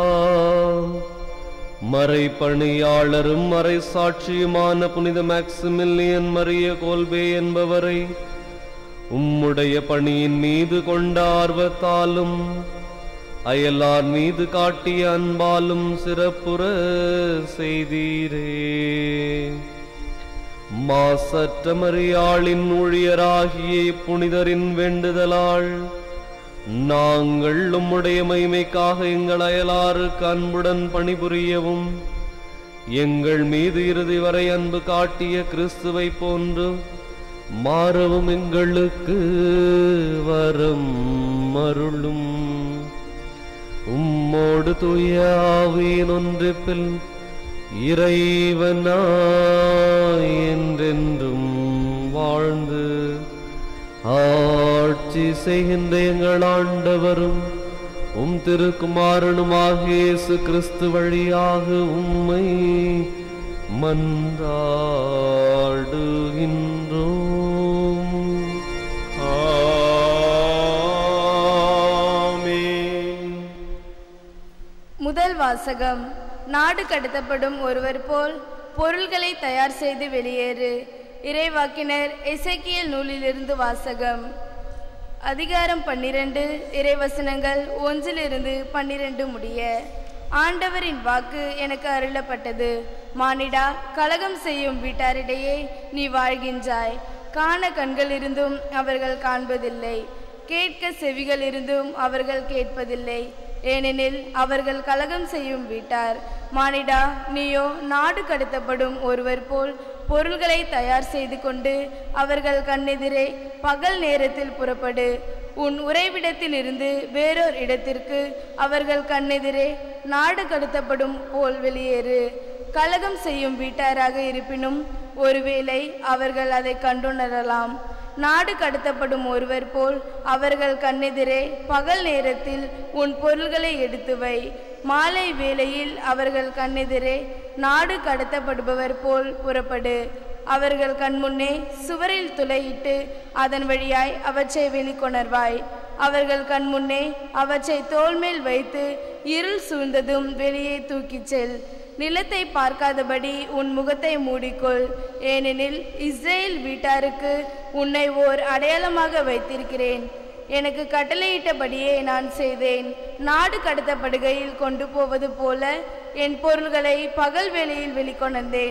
மறைப்பணியாளரும் மறை சாட்சியுமான புனித மேக்சிமில்லியன் மரிய கோல்பே என்பவரை உம்முடைய பணியின் மீது கொண்ட ஆர்வத்தாலும் அயலார் மீது காட்டிய அன்பாலும் சிறப்புற செய்தீரே மாசற்ற மரியாளின் ஊழியராகிய புனிதரின் வேண்டுதலால் நாங்கள் உம்முடைய மகிமைக்காக எங்கள் அயலாருக்கு அன்புடன் பணிபுரியவும் எங்கள் மீது இறுதி வரை அன்பு காட்டிய கிறிஸ்துவை போன்று மாறவும் எங்களுக்கு வரம் அருளும் உம்மோடு தூயாவின் ஒன்றிப்பில் இறைவனாய் என்றென்றும் வாழ்ந்து ஆட்சி செய்கின்ற எங்கள் ஆண்டவரும் உம் திருக்குமாரனுமாக இயேசு கிறிஸ்து வழியாக உம்மை மன்றாடுகின்றோம் ஆமென் முதல் வாசகம் நாடு கடத்தப்படும் ஒருவர் போல் பொருள்களை தயார் செய்து வெளியேறு இறைவாக்கினர் எசேக்கியேல் நூலிலிருந்து வாசகம் அதிகாரம் பன்னிரண்டு இறைவசனங்கள் ஒன்றிலிருந்து பன்னிரண்டு முடிய ஆண்டவரின் வாக்கு எனக்கு அருளப்பட்டது மானிடா கலகம் செய்யும் வீட்டாரிடையே நீ வாழ்கின்றாய் காண கண்கள் இருந்தும் அவர்கள் காண்பதில்லை கேட்க செவிகள் இருந்தும் அவர்கள் கேட்பதில்லை ஏனெனில் அவர்கள் கலகம் செய்யும் வீட்டார் மானிடா நீயோ நாடு கடத்தப்படும் ஒருவர் போல் பொருள்களை தயார் செய்து கொண்டு அவர்கள் கண்ணெதிரே பகல் நேரத்தில் புறப்படு உன் உறைவிடத்தில் இருந்து வேறொரு இடத்திற்கு அவர்கள் கண்ணெதிரே நாடு கடத்தப்படும் போல் வெளியேறு கலகம் செய்யும் வீட்டாராக இருப்பினும் ஒருவேளை அவர்கள் அதை கண்டுணரலாம் நாடு கடத்தப்படும் ஒருவர் போல் அவர்கள் கண்ணெதிரே பகல் நேரத்தில் உன் பொருள்களை எடுத்து வை மாலை வேளையில் அவர்கள் கண்ணெதிரே நாடு கடத்தப்படுபவர் போல் புறப்படு அவர்கள் கண்முன்னே சுவரில் துளையிட்டு அதன் வழியாய் அவற்றை வெளிக்கொணர்வாய் அவர்கள் கண்முன்னே அவற்றை தோள்மேல் வைத்து இருள் சூழ்ந்ததும் வெளியே தூக்கிச் செல் நிலத்தை பார்க்காதபடி உன் முகத்தை மூடிக்கொள் ஏனெனில் இஸ்ரேல் வீட்டாருக்கு உன்னை ஓர் அடையாளமாக வைத்திருக்கிறேன் எனக்கு கட்டளையிட்டபடியே நான் செய்தேன் நாடு கடத்தப்படுகையில் கொண்டு போவது போல என் பொருள்களை பகல் வேளையில் வெளிக்கொணர்ந்தேன்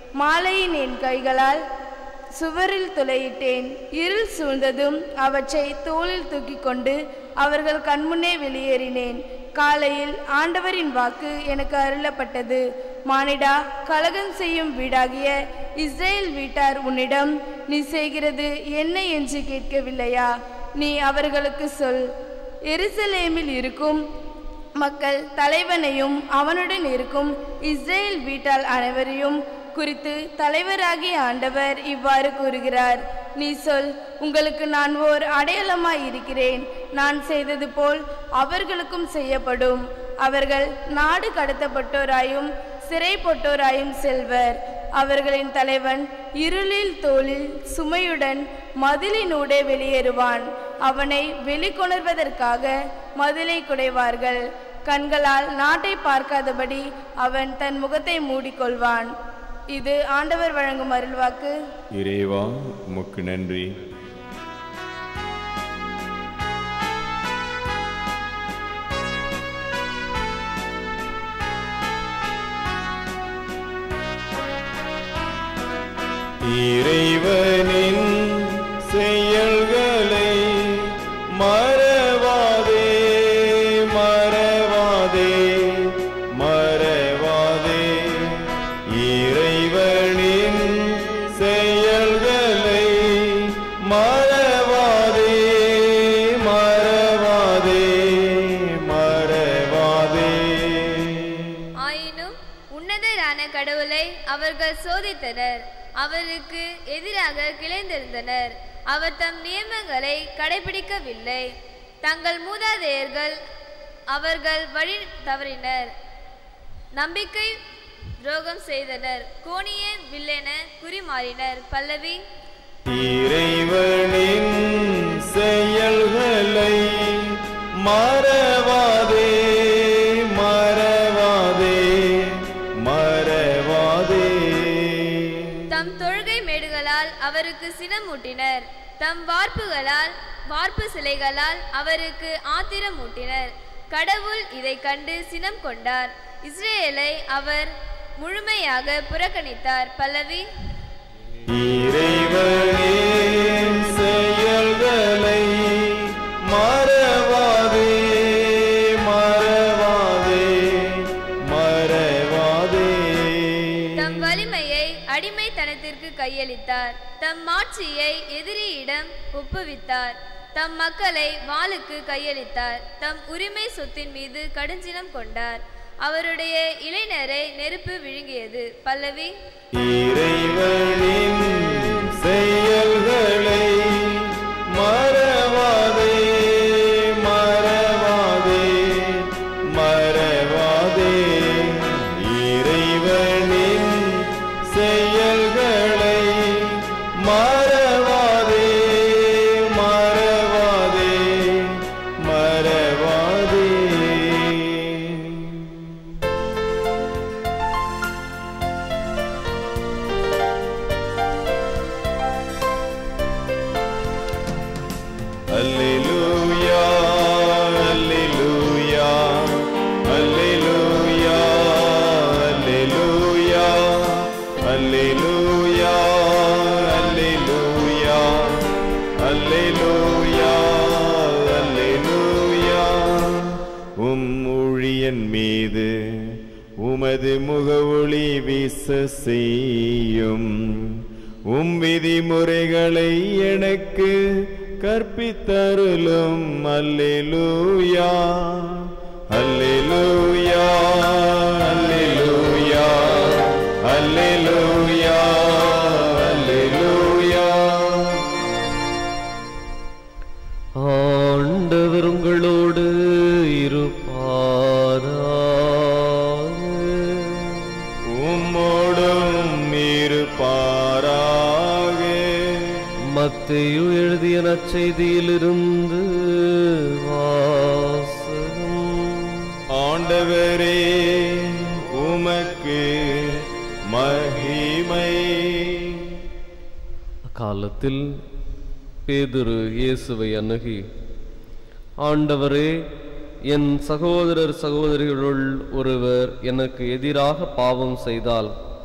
மாலையின் என் கைகளால் சுவரில் துளையிட்டேன் இருள் சூழ்ந்ததும் அவற்றை தோளில் தூக்கிக் கொண்டு அவர்கள் கண்முன்னே வெளியேறினேன் காலையில் ஆண்டவரின் வாக்கு எனக்கு அருளப்பட்டது மானிடா கலகம் செய்யும் வீடாகிய இஸ்ரேல் வீட்டார் உன்னிடம் நீ செய்கிறது என்ன என்று கேட்கவில்லையா நீ அவர்களுக்கு சொல் எருசலேமில் இருக்கும் மக்கள் தலைவனையும் அவனுடன் இருக்கும் இஸ்ரேல் வீட்டால் அனைவரையும் குறித்து தலைவராகிய ஆண்டவர் இவ்வாறு கூறுகிறார் நீ சொல் உங்களுக்கு நான் ஓர் அடையாளமாய் இருக்கிறேன் நான் செய்தது போல் அவர்களுக்கும் செய்யப்படும் அவர்கள் நாடு கடத்தப்பட்டோராயும் சிறைப்பட்டோராயும் செல்வர் அவர்களின் தலைவன் இருளில் தோளில் சுமையுடன் மதிலினூடே வெளியேறுவான் அவனை வெளிக்கொணர்வதற்காக மதிலை குடைவார்கள் கண்களால் நாட்டை பார்க்காதபடி அவன் தன் முகத்தை மூடிக்கொள்வான் இது ஆண்டவர் வழங்கும் அருள்வாக்கு இறைவா உமக்கு நன்றி இறைவனின் செயல்களை மறவாதே மறவாதே மறவாதே இறைவனின் செயல்களை மறவாதே மறவாதே மறவாதே ஆயினும் உன்னதரான கடவுளை அவர்கள் சோதித்தனர் அவருக்கு எதிராக கிளைந்திருந்தனர் அவர் தம் நியமங்களை கடைபிடிக்கவில்லை தங்கள் மூதாதையர்கள் அவர்கள் வழி தவறினர் நம்பிக்கை துரோகம் செய்தனர் கோணிய வில்லென குறிமாறினர் பல்லவி இறைவனின் செயல்களை மறவாதே மறவாதே மறவாதே தம் தொழுகை மேடுகளால் அவருக்கு சினமூட்டினர் தம் வார்ப்புகளால் வார்ப்பு சிலைகளால் அவருக்கு ஆத்திரமூட்டினர் கடவுள் இதை கண்டு சினம் கொண்டார் இஸ்ரேலை அவர் முழுமையாக புறக்கணித்தார் பல்லவி இறைவனின் செயல்களை மறவாதே மறவாதே மறவாதே தம் வலிமையை அடிமைத்தனத்திற்கு கையளித்தார் தம் மாட்சியை எதிரியிடம் ஒப்புவித்தார் தம் மக்களை வாளுக்கு கையளித்தார் தம் உரிமை சொத்தின் மீது கடுஞ்சினம் கொண்டார் அவருடைய இளைஞரை நெருப்பு விழுங்கியது பல்லவி இறைவனின் செயல்களை மறவாதே மறவாதே மறவாதே இறைவனின் செயல்களை மறவாதே மறவாதே மறவாதே அல்லேலூயா அல்லேலூயா அல்லேலூயா அல்லேலூயா அல்லேலூயா அல்லேலூயா அல்லேலூயா அல்லேலூயா உம் ஊழியன் மீது உமது முகவொளி வீச செய்யும் உம் விதிமுறைகளை எனக்கு கற்பித்தருளும் அல்லேலூயா அல்லேலூயா அல்லேலூயா அல்லேலூயா அல்லேலூயா ஆண்டவர் உங்களோடு இருப்பாராக உம்மோடும் இருப்பாராக மத்தேயு எழுதிய நற்செய்தியிலிருந்து வாசகம் ஆண்டவரே உமக்கு மகிமை அக்காலத்தில் பேதுரு இயேசுவை அணுகி ஆண்டவரே என் சகோதரர் சகோதரிகளுள் ஒருவர் எனக்கு எதிராக பாவம் செய்தால்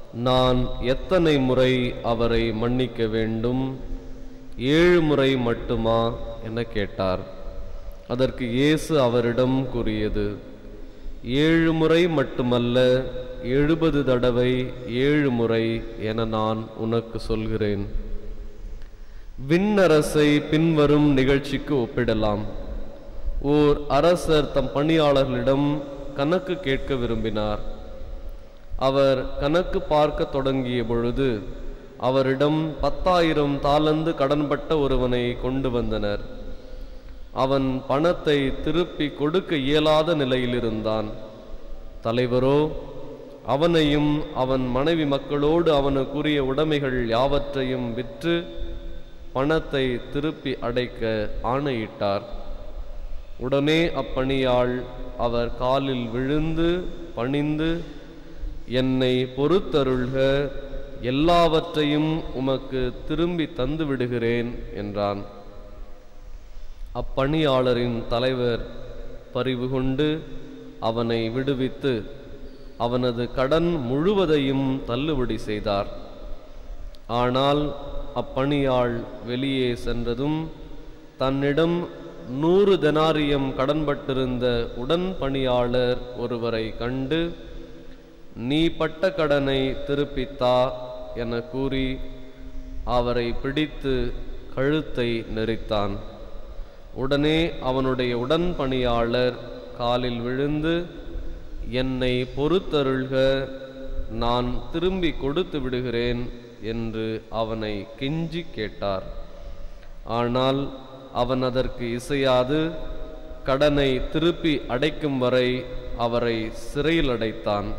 நான் எத்தனை முறை அவரை மன்னிக்க வேண்டும் ஏழு முறை மட்டுமா என கேட்டார் அதற்கு இயேசு அவரிடம் கூறியது ஏழு முறை மட்டுமல்ல எழுபது தடவை ஏழு முறை என நான் உனக்கு சொல்கிறேன் விண்ணரசை பின்வரும் நிகழ்ச்சிக்கு ஒப்பிடலாம் ஓர் அரசர் தம் பணியாளர்களிடம் கணக்கு கேட்க விரும்பினார் அவர் கணக்கு பார்க்க தொடங்கிய பொழுது அவரிடம் பத்தாயிரம் தாலந்து கடன்பட்ட ஒருவனை கொண்டு வந்தனர் அவன் பணத்தை திருப்பி கொடுக்க இயலாத நிலையில் இருந்தான் தலைவரோ அவனையும் அவன் மனைவி மக்களோடு அவனுக்குரிய உடைமைகள் யாவற்றையும் விற்று பணத்தை திருப்பி அடைக்க ஆணையிட்டார் உடனே அப்பணியாள் அவர் காலில் விழுந்து பணிந்து என்னை பொறுத்தருள்க எல்லாவற்றையும் உமக்கு திரும்பி தந்து விடுகிறேன் என்றான் அப்பணியாளரின் தலைவர் பரிவு கொண்டு அவனை விடுவித்து அவனது கடன் முழுவதையும் தள்ளுபடி செய்தார் ஆனால் அப்பணியாள் வெளியே சென்றதும் தன்னிடம் நூறு தெனாரியம் கடன்பட்டிருந்த உடன் பணியாளர் ஒருவரை கண்டு நீ பட்ட கடனை திருப்பித்தா என கூறி அவரை பிடித்து கழுத்தை நெரித்தான் உடனே அவனுடைய உடன் பணியாளர் காலில் விழுந்து என்னை பொறுத்தருள்க நான் திரும்பி கொடுத்து விடுகிறேன் என்று அவனை கெஞ்சி கேட்டார் ஆனால் அவன் அதற்கு இசையாது கடனை திருப்பி அடைக்கும் வரை அவரை சிறையில் அடைத்தான்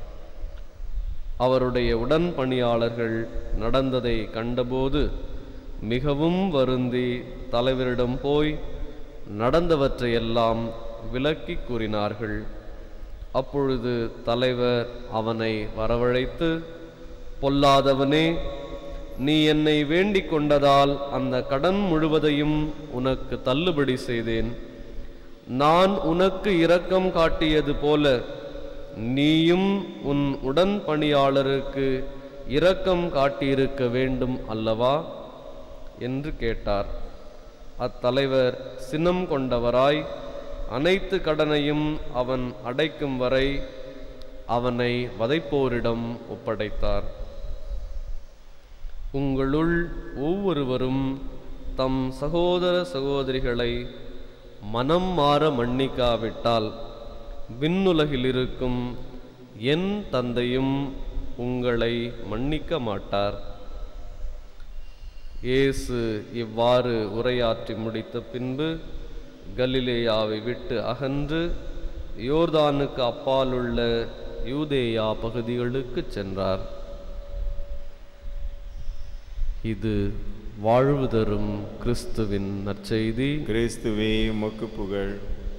அவருடைய உடன் பணியாளர்கள் நடந்ததை கண்டபோது மிகவும் வருந்தி தலைவரிடம் போய் நடந்தவற்றையெல்லாம் விளக்கி கூறினார்கள் அப்பொழுது தலைவர் அவனை வரவழைத்து பொல்லாதவனே நீ என்னை வேண்டிக் கொண்டதால் அந்த கடன் முழுவதையும் உனக்கு தள்ளுபடி செய்தேன் நான் உனக்கு இரக்கம் காட்டியது போல நீயும் உன் உடன் பணியாளருக்கு இரக்கம் காட்டியிருக்க வேண்டும் அல்லவா என்று கேட்டார் அத்தலைவர் சினம் கொண்டவராய் அனைத்து கடனையும் அவன் அடைக்கும் வரை அவனை வதைப்போரிடம் ஒப்படைத்தார் உங்களுள் ஒவ்வொருவரும் தம் சகோதர சகோதரிகளை மனம் மாற மன்னிக்காவிட்டால் விண்ணுலகில் இருக்கும் என் தந்தையும் உங்களை மன்னிக்க மாட்டார் இயேசு இவ்வாறு உரையாற்றி முடித்த பின்பு கலிலேயாவை விட்டு அகன்று யோர்தானுக்கு அப்பாலுள்ள யூதேயா பகுதிகளுக்குச் சென்றார் இது வாழ்வு தரும் கிறிஸ்துவின் நற்செய்தி கிறிஸ்துவே உமக்கு புகழ்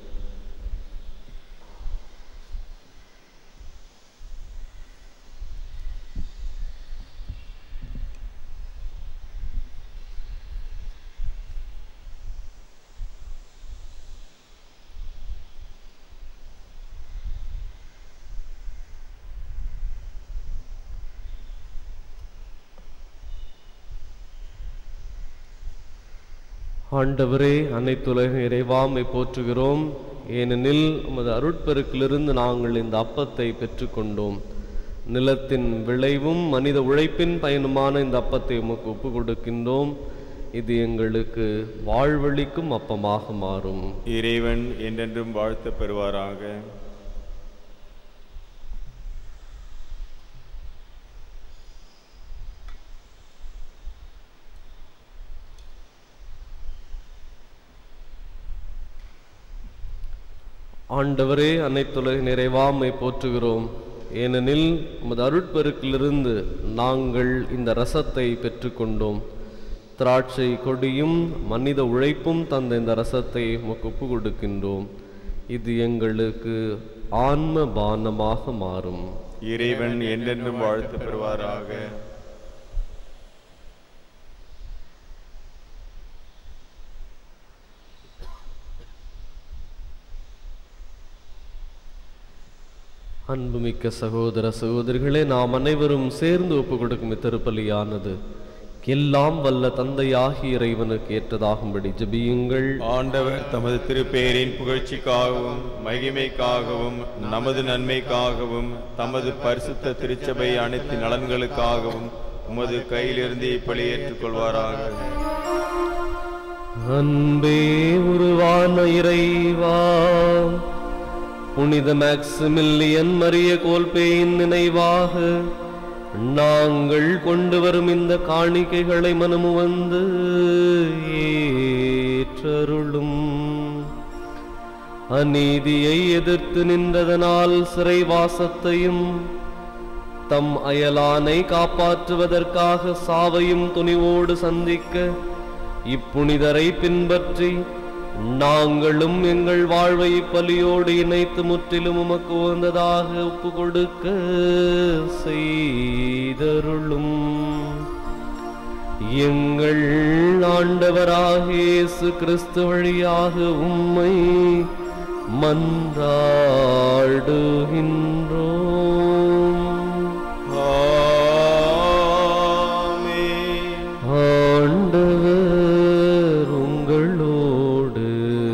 ஆண்டவரே அனைத்துலக இறைவாமை போற்றுகிறோம் ஏனெனில் உமது அருட்பெருக்கிலிருந்து நாங்கள் இந்த அப்பத்தை பெற்றுக்கொண்டோம் நிலத்தின் விளைவும் மனித உழைப்பின் பயனுமான இந்த அப்பத்தை உமக்கு ஒப்பு கொடுக்கின்றோம் இது எங்களுக்கு வாழ்வளிக்கும் அப்பமாக மாறும் இறைவன் என்றென்றும் வாழ்த்து பெறுவாராக ஆண்டவரே அனைத்துலக நிறைவாமை போற்றுகிறோம் ஏனெனில் உமது அருட்பெருக்கிலிருந்து நாங்கள் இந்த ரசத்தை பெற்றுக்கொண்டோம் திராட்சை கொடியும் மனித உழைப்பும் தந்த இந்த ரசத்தை உமக்கு ஒப்பு கொடுக்கின்றோம் இது எங்களுக்கு ஆன்ம பானமாக மாறும் இறைவன் என்றென்றும் வாழ்த்து பெறுவாராக அன்புமிக்க சகோதர சகோதரிகளே நாம் அனைவரும் சேர்ந்து ஒப்பு கொடுக்கும் இத்திருப்பலியானது எல்லாம் வல்ல தந்தையாகி இறைவனுக்கு ஏற்றதாகும்படி ஜெபியுங்கள் ஆண்டவர் தமது திருப்பேரின் புகழ்ச்சிக்காகவும் மகிமைக்காகவும் நமது நன்மைக்காகவும் தமது பரிசுத்த திருச்சபை அனைத்து நலன்களுக்காகவும் உமது கையிலிருந்து இப்பலி ஏற்றுக்கொள்வாராக அன்பே உருவான இறைவா புனித மேக்சிமில்லியன் மரிய கோல்பேயின் நினைவாக நாங்கள் கொண்டு வரும் இந்த காணிக்கைகளை மனமு வந்து ஏற்றருளும் அநீதியை எதிர்த்து நின்றதனால் சிறைவாசத்தையும் தம் அயலானை காப்பாற்றுவதற்காக சாவையும் துணிவோடு சந்திக்க இப்புனிதரை பின்பற்றி நாங்களும் எங்கள் வாழ்வை பலியோடு இணைத்து முற்றிலும் உமக்கு உகந்ததாக ஒப்பு கொடுக்க செய்தருளும் எங்கள் ஆண்டவராக இயேசு கிறிஸ்து வழியாக உம்மை மன்றாடுகின்றோம் ஆமென். ஆண்டவர் உங்களோடு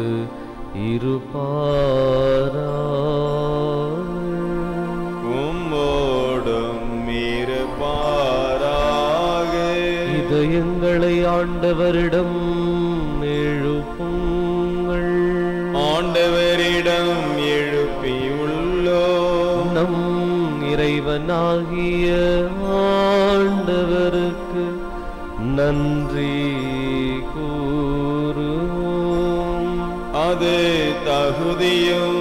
இருப்பாராக உம்மோடும் இருப்பாராக இதயங்களை ஆண்டவரிடம் எழுப்புங்கள் ஆண்டவரிடம் எழுப்பியுள்ளோ நம் இறைவனாகிய ஆண்டவருக்கு நன்றி கூறுவோம் அது தகுதியும்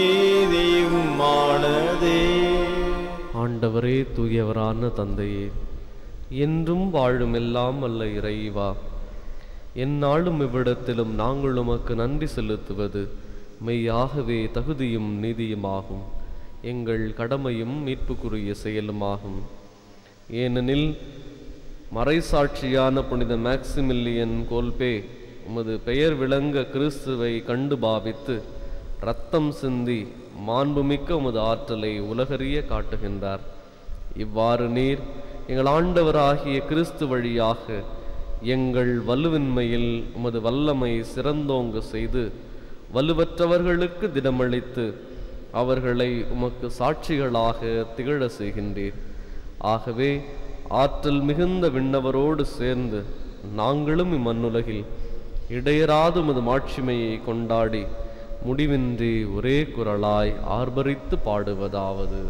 நீதியுமானதே ஆண்டவரே தூயவரான தந்தையே என்றும் வாழும் எல்லாம் அல்ல இறைவா எந்நாளும் இவ்விடத்திலும் நாங்கள் உமக்கு நன்றி செலுத்துவது மெய்யாகவே தகுதியும் நீதியுமாகும் எங்கள் கடமையும் மீட்புக்குரிய செயலுமாகும் ஏனெனில் மறைசாட்சியான புனித மேக்சிமில்லியன் கோல்பே உமது பெயர் விளங்க கிறிஸ்துவை கண்டு பாவித்து ரத்தம் சிந்தி மாண்புமிக்க உமது ஆற்றலை உலகறிய காட்டுகின்றார் இவ்வாறு நீர் எங்கள் ஆண்டவராகிய கிறிஸ்து வழியாக எங்கள் வலுவின்மையில் உமது வல்லமை சிறந்தோங்க செய்து வலுவற்றவர்களுக்கு திடமளித்து அவர்களை உமக்கு சாட்சிகளாக திகழ செய்கின்றீர் ஆகவே ஆற்றல் மிகுந்த விண்ணவரோடு சேர்ந்து நாங்களும் இம்மண்ணுலகில் இடையராது உமது மாட்சிமையை கொண்டாடி முடிவின்றி ஒரே குரலாய் ஆர்ப்பரித்து பாடுவதாவது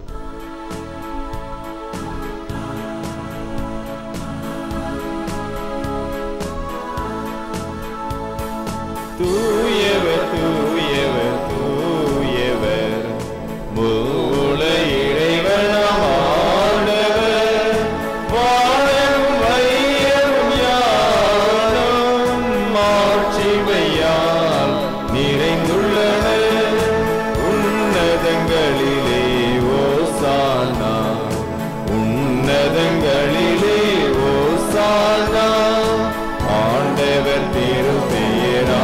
தூயவர் தூயவர் தூயவர் மூல இறைவனாம் ஆண்டவர் வாழும் வையரும் யாரும் மாட்சிமையால் நிறைந்துள்ளன உன்னதங்களிலே ஓசானா உன்னதங்களிலே ஓசானா ஆண்டவர் திருப்பெயரா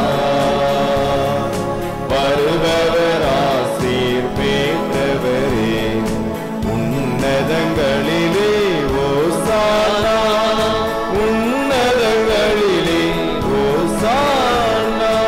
வருபவர் ஆசீர் பெற்றவரே உன்னதங்களிலே ஓசானா உன்னதங்களிலே ஓசானா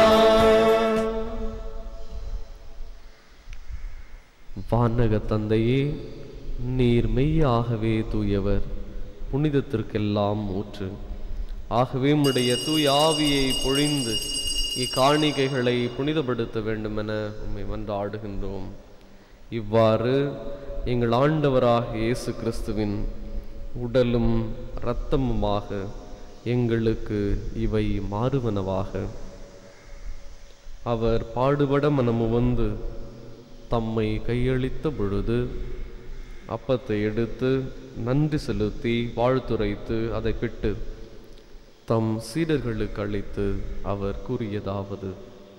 வானக தந்தையே நீர் மெய்யாகவே தூயவர் புனிதத்திற்கெல்லாம் ஊற்று ஆகவே உம்முடைய தூய ஆவியை பொழிந்து இக்காணிக்கைகளை புனிதப்படுத்த வேண்டுமென உம்மை மன்றாடுகின்றோம் இவ்வாறு எங்கள் ஆண்டவராக இயேசு கிறிஸ்துவின் உடலும் இரத்தமுமாக எங்களுக்கு இவை மாறுவனவாக அவர் பாடுபட மனமுவந்து தம்மை கையளித்த பொழுது அப்பத்தை எடுத்து நன்றி செலுத்தி வாழ்த்துரைத்து அதை பிட்டு தம் சீடர்களுக்கு அளித்து அவர் கூறியதாவது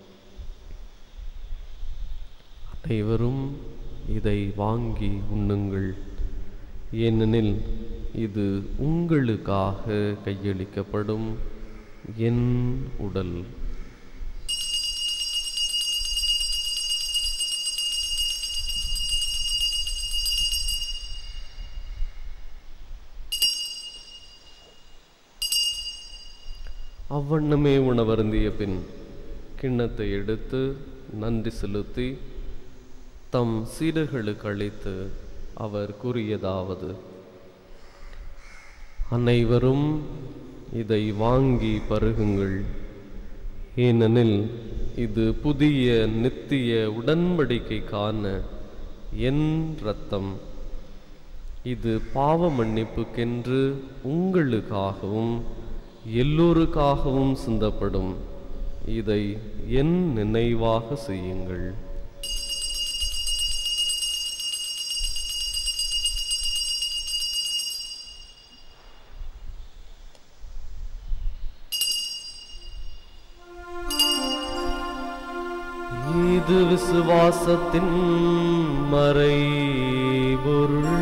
அனைவரும் இதை வாங்கி உண்ணுங்கள் ஏனெனில் இது உங்களுக்காக கையளிக்கப்படும் என் உடல் அவ்வண்ணமே உணவருந்திய பின் கிண்ணத்தை எடுத்து நன்றி செலுத்தி தம் சீடர்களுக்கு அளித்து அவர் கூறியதாவது அனைவரும் இதை வாங்கி பருகுங்கள் ஏனெனில் இது புதிய நித்திய உடன்படிக்கைக்கான என் இரத்தம் இது பாவ மன்னிப்புக்கென்று உங்களுக்காகவும் எல்லோருக்காகவும் சிந்தப்படும் இதை என் நினைவாக செய்யுங்கள் இது விசுவாசத்தின் மறைபொருள்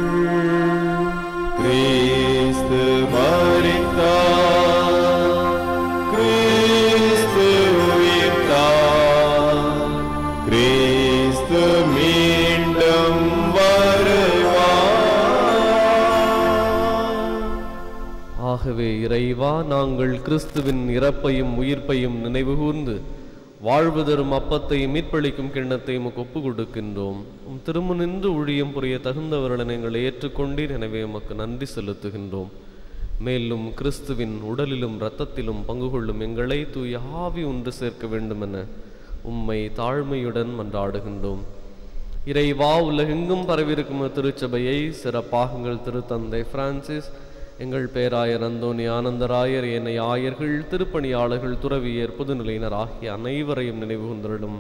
கிறிஸ்து மரித்தார் கிறிஸ்து உயிர்த்தார் கிறிஸ்து மீண்டும் வருவார் ஆகவே இறைவா நாங்கள் கிறிஸ்துவின் இறப்பையும் உயிர்ப்பையும் நினைவுகூர்ந்து வாழ்வு தரும் அப்பத்தையும் மீட்பளிக்கும் கிண்ணத்தையும் உமக்கு ஒப்பு கொடுக்கின்றோம் உம் திரும்ப நின்று ஊழியம் புரிய தகுந்தவர்களை எங்களை ஏற்றுக்கொண்டீர் எனவே உமக்கு நன்றி செலுத்துகின்றோம் மேலும் கிறிஸ்துவின் உடலிலும் இரத்தத்திலும் பங்கு கொள்ளும் எங்களை தூய ஆவி ஒன்று சேர்க்க வேண்டுமென உம்மை தாழ்மையுடன் மன்றாடுகின்றோம் இறைவா உலகெங்கும் பரவியிருக்கும் திருச்சபையை சிறப்பாக எங்கள் திருத்தந்தை பிரான்சிஸ் எங்கள் பேராயர் அந்தோனி ஆனந்தராயர் ஏனைய ஆயர்கள் திருப்பணியாளர்கள் துறவியர் புதுநிலையினர் ஆகிய அனைவரையும் நினைவு கொண்டிடும்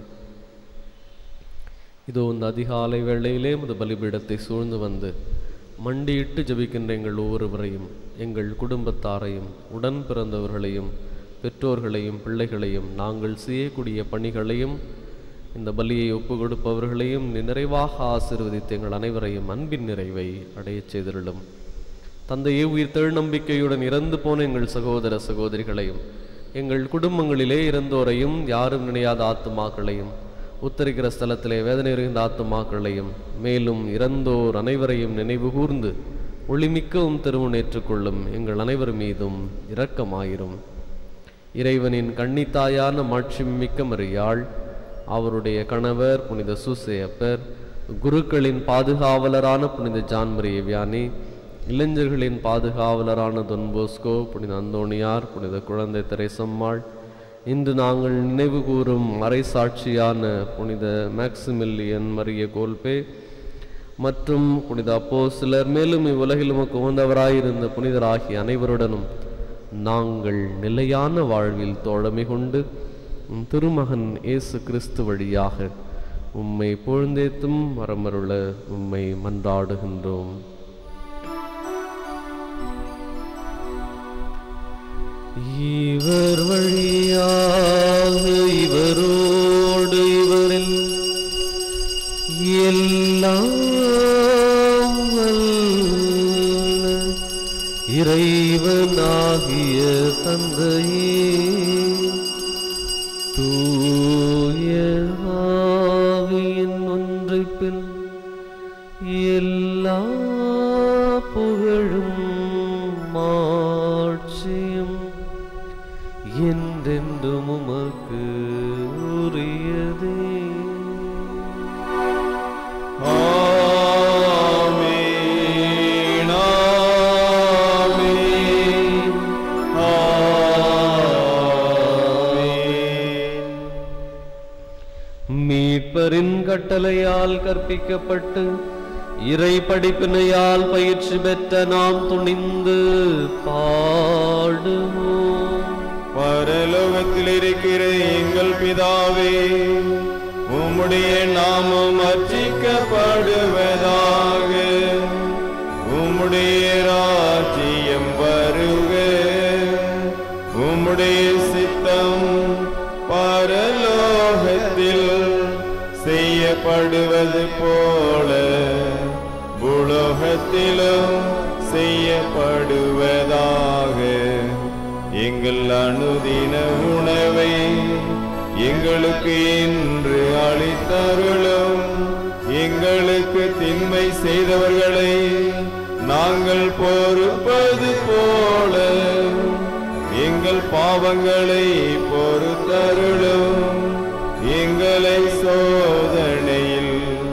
இதோ இந்த அதிகாலை வேளையிலே முது பலிபீடத்தை சூழ்ந்து வந்து மண்டியிட்டு ஜெபிக்கின்ற எங்கள் ஒவ்வொருவரையும் எங்கள் குடும்பத்தாரையும் உடன் பிறந்தவர்களையும் பெற்றோர்களையும் பிள்ளைகளையும் நாங்கள் செய்யக்கூடிய பணிகளையும் இந்த பலியை ஒப்பு கொடுப்பவர்களையும் நீ நிறைவாக ஆசீர்வதித்து எங்கள் அனைவரையும் அன்பின் நிறைவை அடையச் செய்திருளும் தந்தையே உயிர் நம்பிக்கையுடன் இறந்து போன எங்கள் சகோதர சகோதரிகளையும் எங்கள் குடும்பங்களிலே இறந்தோரையும் யாரும் நினையாத ஆத்துமாக்களையும் உத்தரிக்கிற ஸ்தலத்திலே வேதனை இருந்த ஆத்துமாக்களையும் மேலும் இறந்தோர் அனைவரையும் நினைவு கூர்ந்து ஒளிமிக்கவும் திருமணம் ஏற்றுக்கொள்ளும் எங்கள் அனைவர் மீதும் இரக்கமாயிரும் இறைவனின் கன்னித்தாயான மாட்சி மிக்க மரியாள் அவருடைய கணவர் புனித சூசையப்பர் குருக்களின் பாதுகாவலரான புனித ஜான்மரிய வியானி இளைஞர்களின் பாதுகாவலரான தொன் போஸ்கோ புனித அந்தோணியார் புனித குழந்தை தெரேசம்மாள் இன்று நாங்கள் நினைவு கூறும் மறைசாட்சியான புனித மேக்சிமில்லியன் மரிய கோல்பே மற்றும் புனித அப்போ சிலர் மேலும் இவ்வுலகில் உமக்கு உகந்தவராயிருந்த புனிதராகிய அனைவருடனும் நாங்கள் நிலையான வாழ்வில் தோழமை கொண்டு உம் திருமகன் இயேசு கிறிஸ்து வழியாக உம்மை புகழ்ந்தேத்தும் மரமருள உம்மை மன்றாடுகின்றோம் இவர் வழியாக இவரோடு இவரில் எல்லாம் வல்ல இறைவனாகிய தந்தையே தூய ஆவியின் ஒன்றிப்பில் எல்லா புகழும் மாட்சியும் என்றென்றும் உமக்கு உரியதே ஆமென், ஆமென், ஆமென். மீட்பரின் கட்டளையால் கற்பிக்கப்பட்டு இறை படிப்பினையால் பயிற்சி பெற்ற நாம் துணிந்து பாடுவோம் பரலோகத்தில் இருக்கிற எங்கள் பிதாவே உம்முடைய நாமம் அர்ச்சிக்கப்படுவதாக உம்முடைய ராஜ்யம் வருக உம்முடைய சித்தம் பரலோகத்தில் செய்யப்படுவது போல புலோகத்திலும் செய்யப்படுவதாக எங்கள் அனுதின உணவை எங்களுக்கு இன்று அளித்தருளும் எங்களுக்கு திண்மை செய்தவர்களை நாங்கள் பொறுப்பது போல எங்கள் பாவங்களை பொறுத்தருளும் எங்களை சோதனையில்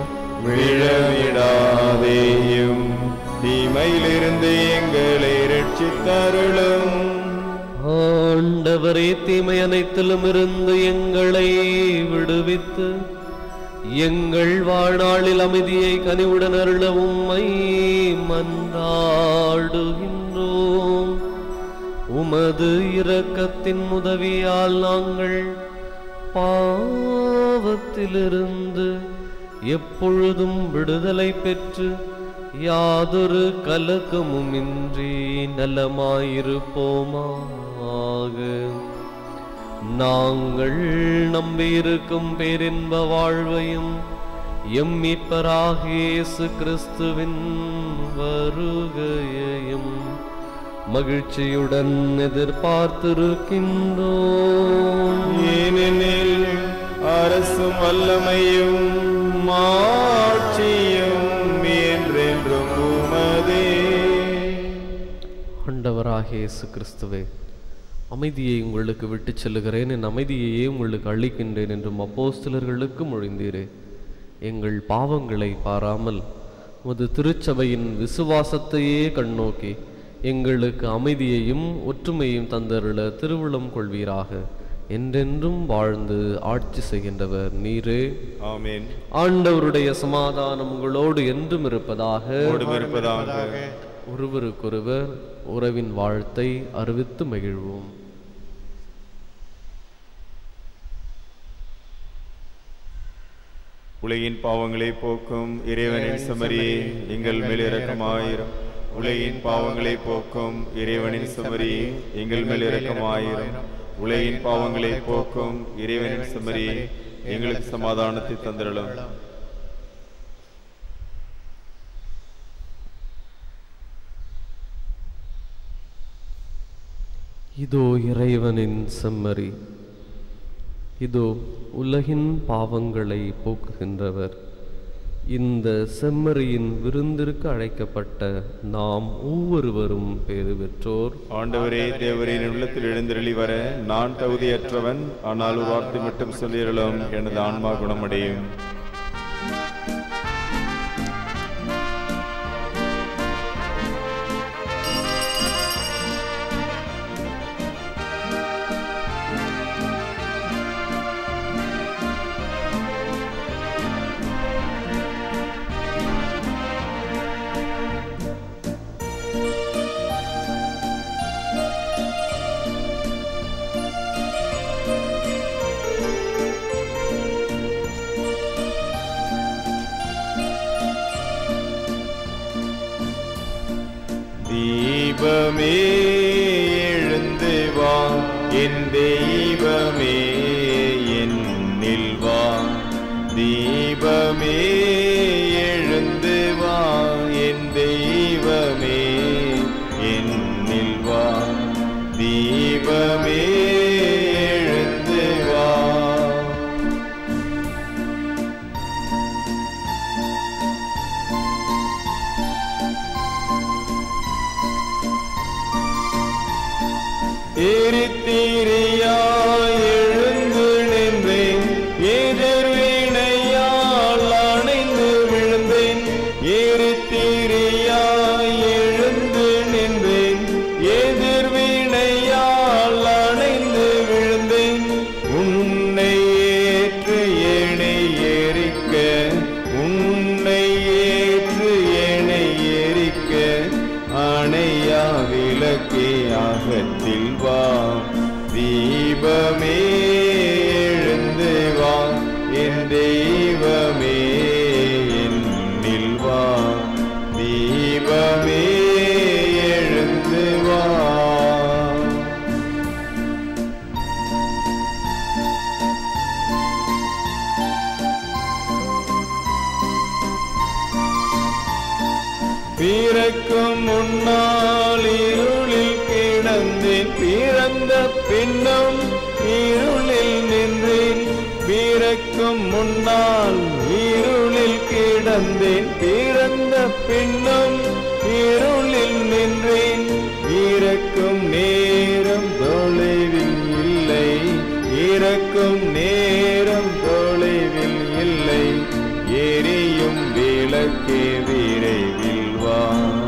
விழவிடாதேயும் தீமையிலிருந்து எங்களை ரட்சித்தருளும் ஆண்டவரே தீமை அனைத்திலும் இருந்து எங்களை விடுவித்து எங்கள் வாழ்நாளில் அமைதியை கனிவுடன் அருள உம்மை மன்றாடுகின்றோம் உமது இரக்கத்தின் உதவியால் நாங்கள் பாவத்திலிருந்து எப்பொழுதும் விடுதலை பெற்று யாதொரு கலக்கமும் இன்றி நலமாயிருப்போமாக நாங்கள் நம்பியிருக்கும் பேரின்ப வாழ்வையும் எம் மீட்பராகிய இயேசு கிறிஸ்துவின் வருகையையும் மகிழ்ச்சியுடன் எதிர்பார்த்திருக்கின்றோம் ஏனெனில் அரசும் வல்லமையும் மாட்சியும் என்றென்றும் உமதே ஆண்டவராகிய இயேசு கிறிஸ்துவே அமைதியை உங்களுக்கு விட்டுச் செல்லுகிறேன் என் அமைதியையே உங்களுக்கு அளிக்கின்றேன் என்றும் அப்போஸ்தலர்களுக்கு மொழிந்தீரே எங்கள் பாவங்களை பாராமல் உமது திருச்சபையின் விசுவாசத்தையே கண்ணோக்கி எங்களுக்கு அமைதியையும் ஒற்றுமையும் தந்தருள திருவுளம் கொள்வீராக என்றென்றும் வாழ்ந்து ஆட்சி செய்கின்றவர் நீரே ஆமென் ஆண்டவருடைய சமாதானம் உங்களோடு என்றும் இருப்பதாக ஓடும் இருப்பதாக ஒருவருக்கொருவர் உறவின் வாழ்த்தை அறிவித்து மகிழ்வோம் உலகின் பாவங்களை போக்கும் இறைவனின் செமரியே எங்கள் மேல் இரக்கமாயிரும் உலகின் பாவங்களை போக்கும் இறைவனின் செமரியே எங்கள் மேல் இரக்கமாயிரும் உலகின் பாவங்களை போக்கும் இறைவனின் செமரியே எங்களுக்கு சமாதானத்தை தந்திரலும் இதோ இறைவனின் செம்மறி இதோ உலகின் பாவங்களை போக்குகின்றவர் இந்த செம்மறியின் விருந்திற்கு அழைக்கப்பட்ட நாம் ஒவ்வொருவரும் பேறு பெற்றோர் ஆண்டவரே தேவரின் உள்ளத்தில் எழுந்தருளி வர நான் தகுதியற்றவன் ஆனால் ஒரு வார்த்தை மட்டும் சொல்லிடலும் எனது ஆன்மா குணமடையும் தீபமே எழுந்து வா என் தெய்வமே என்னில் வா தீபமே எழுந்து வா என் தெய்வமே என்னில் வா தீபமே எழுந்து வா எரித்தீரியாய் எழுந்து நின்றேன் எதிர்வினையால் அணைந்து விழுந்தேன் எரித்தீரியாய் எழுந்து நின்றேன் எதிர்வினையால் அணைந்து விழுந்தேன் உன்னை ஏற்று என்னை எரிக்க உன்னை ஏற்று என்னை எரிக்க அணையா விளக்கே ஆகத்தில் வா தீபமே எழுந்து வா என் தெய்வமே என்னில் வா தீபமே எழுந்து வா பிறக்கும் முன்னால் இருளில் கிடந்தேன் பிறந்த பின்னும் இருளில் நின்றேன் பிறக்கும் முன்னால் இருளில் கிடந்தேன் பிறந்த பின்னும் இருளில் நின்றேன் இறக்கும் நேரம் தொலைவில் இறக்கும் நேரம் தொலைவில் இல்லை எரியும் விளக்கே விரைவில் வா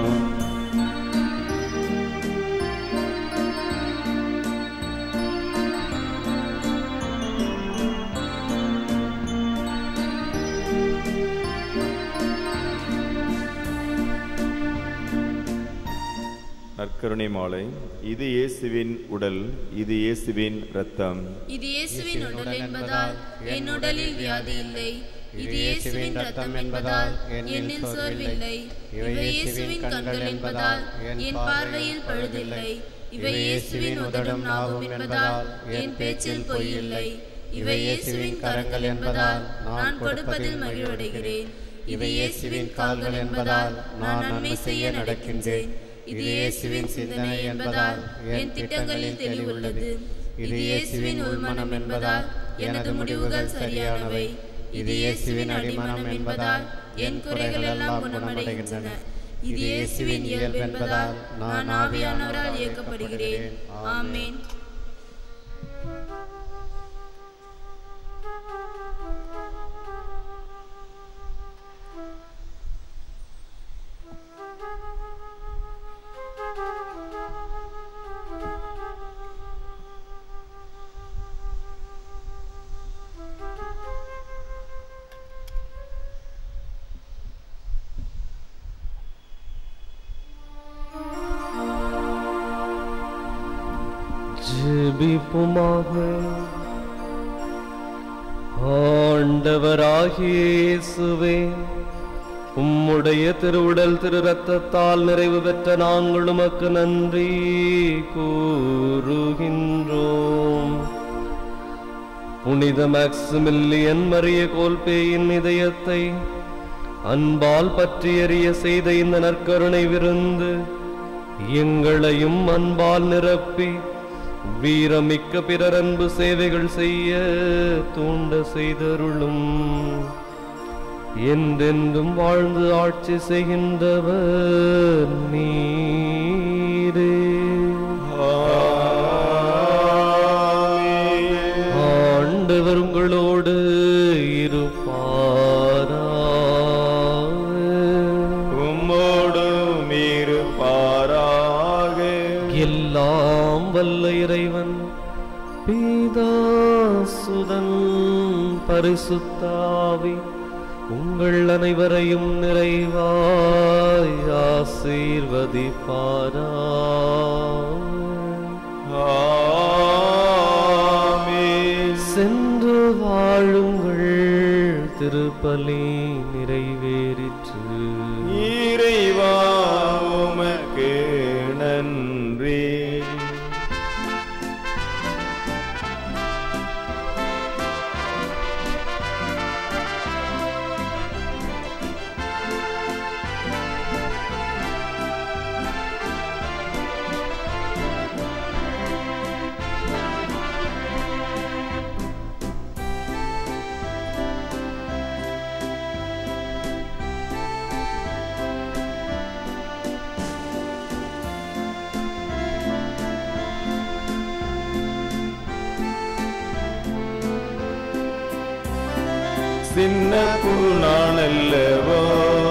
நற்கருணை மாலை இது இயேசுவின் உடல் இது இயேசுவின் இரத்தம் இது இயேசுவின் உடல் என்பதால் என் உடலில் வியாதி இல்லை இது இயேசுவின் ரத்தம் என்பதால் என்னில் சோர்வில்லை இவை இயேசுவின் கண்கள் என்பதால் என் பார்வையில் பழுதில்லை இவை இயேசுவின் உதடும் நாவும் என்பதால் என் பேச்சில் பொய் இல்லை இவை இயேசுவின் கரங்கள் என்பதால் நான் கொடுப்பதில் மகிழ்வடைகிறேன் இது இயேசுவின் கால்கள் என்பதால் நான் நன்மை செய்ய நடக்கின்றேன் இது இயேசுவின் சிந்தனை என்பதால் என் திட்டங்களில் தெளிவுள்ளது இது இயேசுவின் உள்மனம் என்பதால் எனது முடிவுகள் சரியானவை இது இயேசுவின் அடிமனம் என்பதால் என் குறைகள் எல்லாம் குணமடைகின்றன இது இயேசுவின் இயல்பு என்பதால் நான் ஆவியானவரால் இயக்கப்படுகிறேன் ஆமேன் ஜெபிப்புமாக ஆண்டவராகிய இயேசுவே உம்முடைய திருவுடல் திரு ரத்தத்தால் நிறைவு பெற்ற நாங்கள் உமக்கு நன்றி கூறுகின்றோம் புனித மேக்சிமில்லியன் மரிய கோல்பேயின் இதயத்தை அன்பால் பற்றி எறிய செய்த இந்த நற்கருணை விருந்து எங்களையும் அன்பால் நிரப்பி வீரமிக்க பிறர் அன்பு சேவைகள் செய்ய தூண்ட செய்தருளும் என்றென்றும் வாழ்ந்து ஆட்சி செய்கின்றவர் நீரே ஆண்டவர் உங்களோடு இருப்பாரா உம்மோடும் இருப்பாராக எல்லாம் வல்ல இறைவன் பீதா சுதன் பரிசுத்தாவி உங்கள் அனைவரையும் நிறைவாய் ஆசீர்வதிப்பாரா ஆமென். சென்று வாழுங்கள் திருப்பலி நிறைவேறிற்று இறைவா உமக்கு நன்றி சின்ன நான் அல்லவோ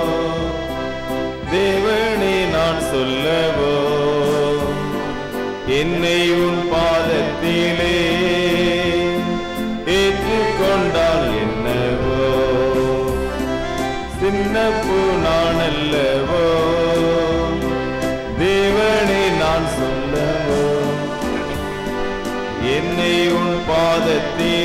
தேவனே நான் சொல்லவோ என்னை உன் பாதத்திலே ஏற்றுக்கொண்டால் என்னவோ சின்ன நான் அல்லவோ தேவனே நான் சொல்லவோ என்னை உன் பாதத்திலே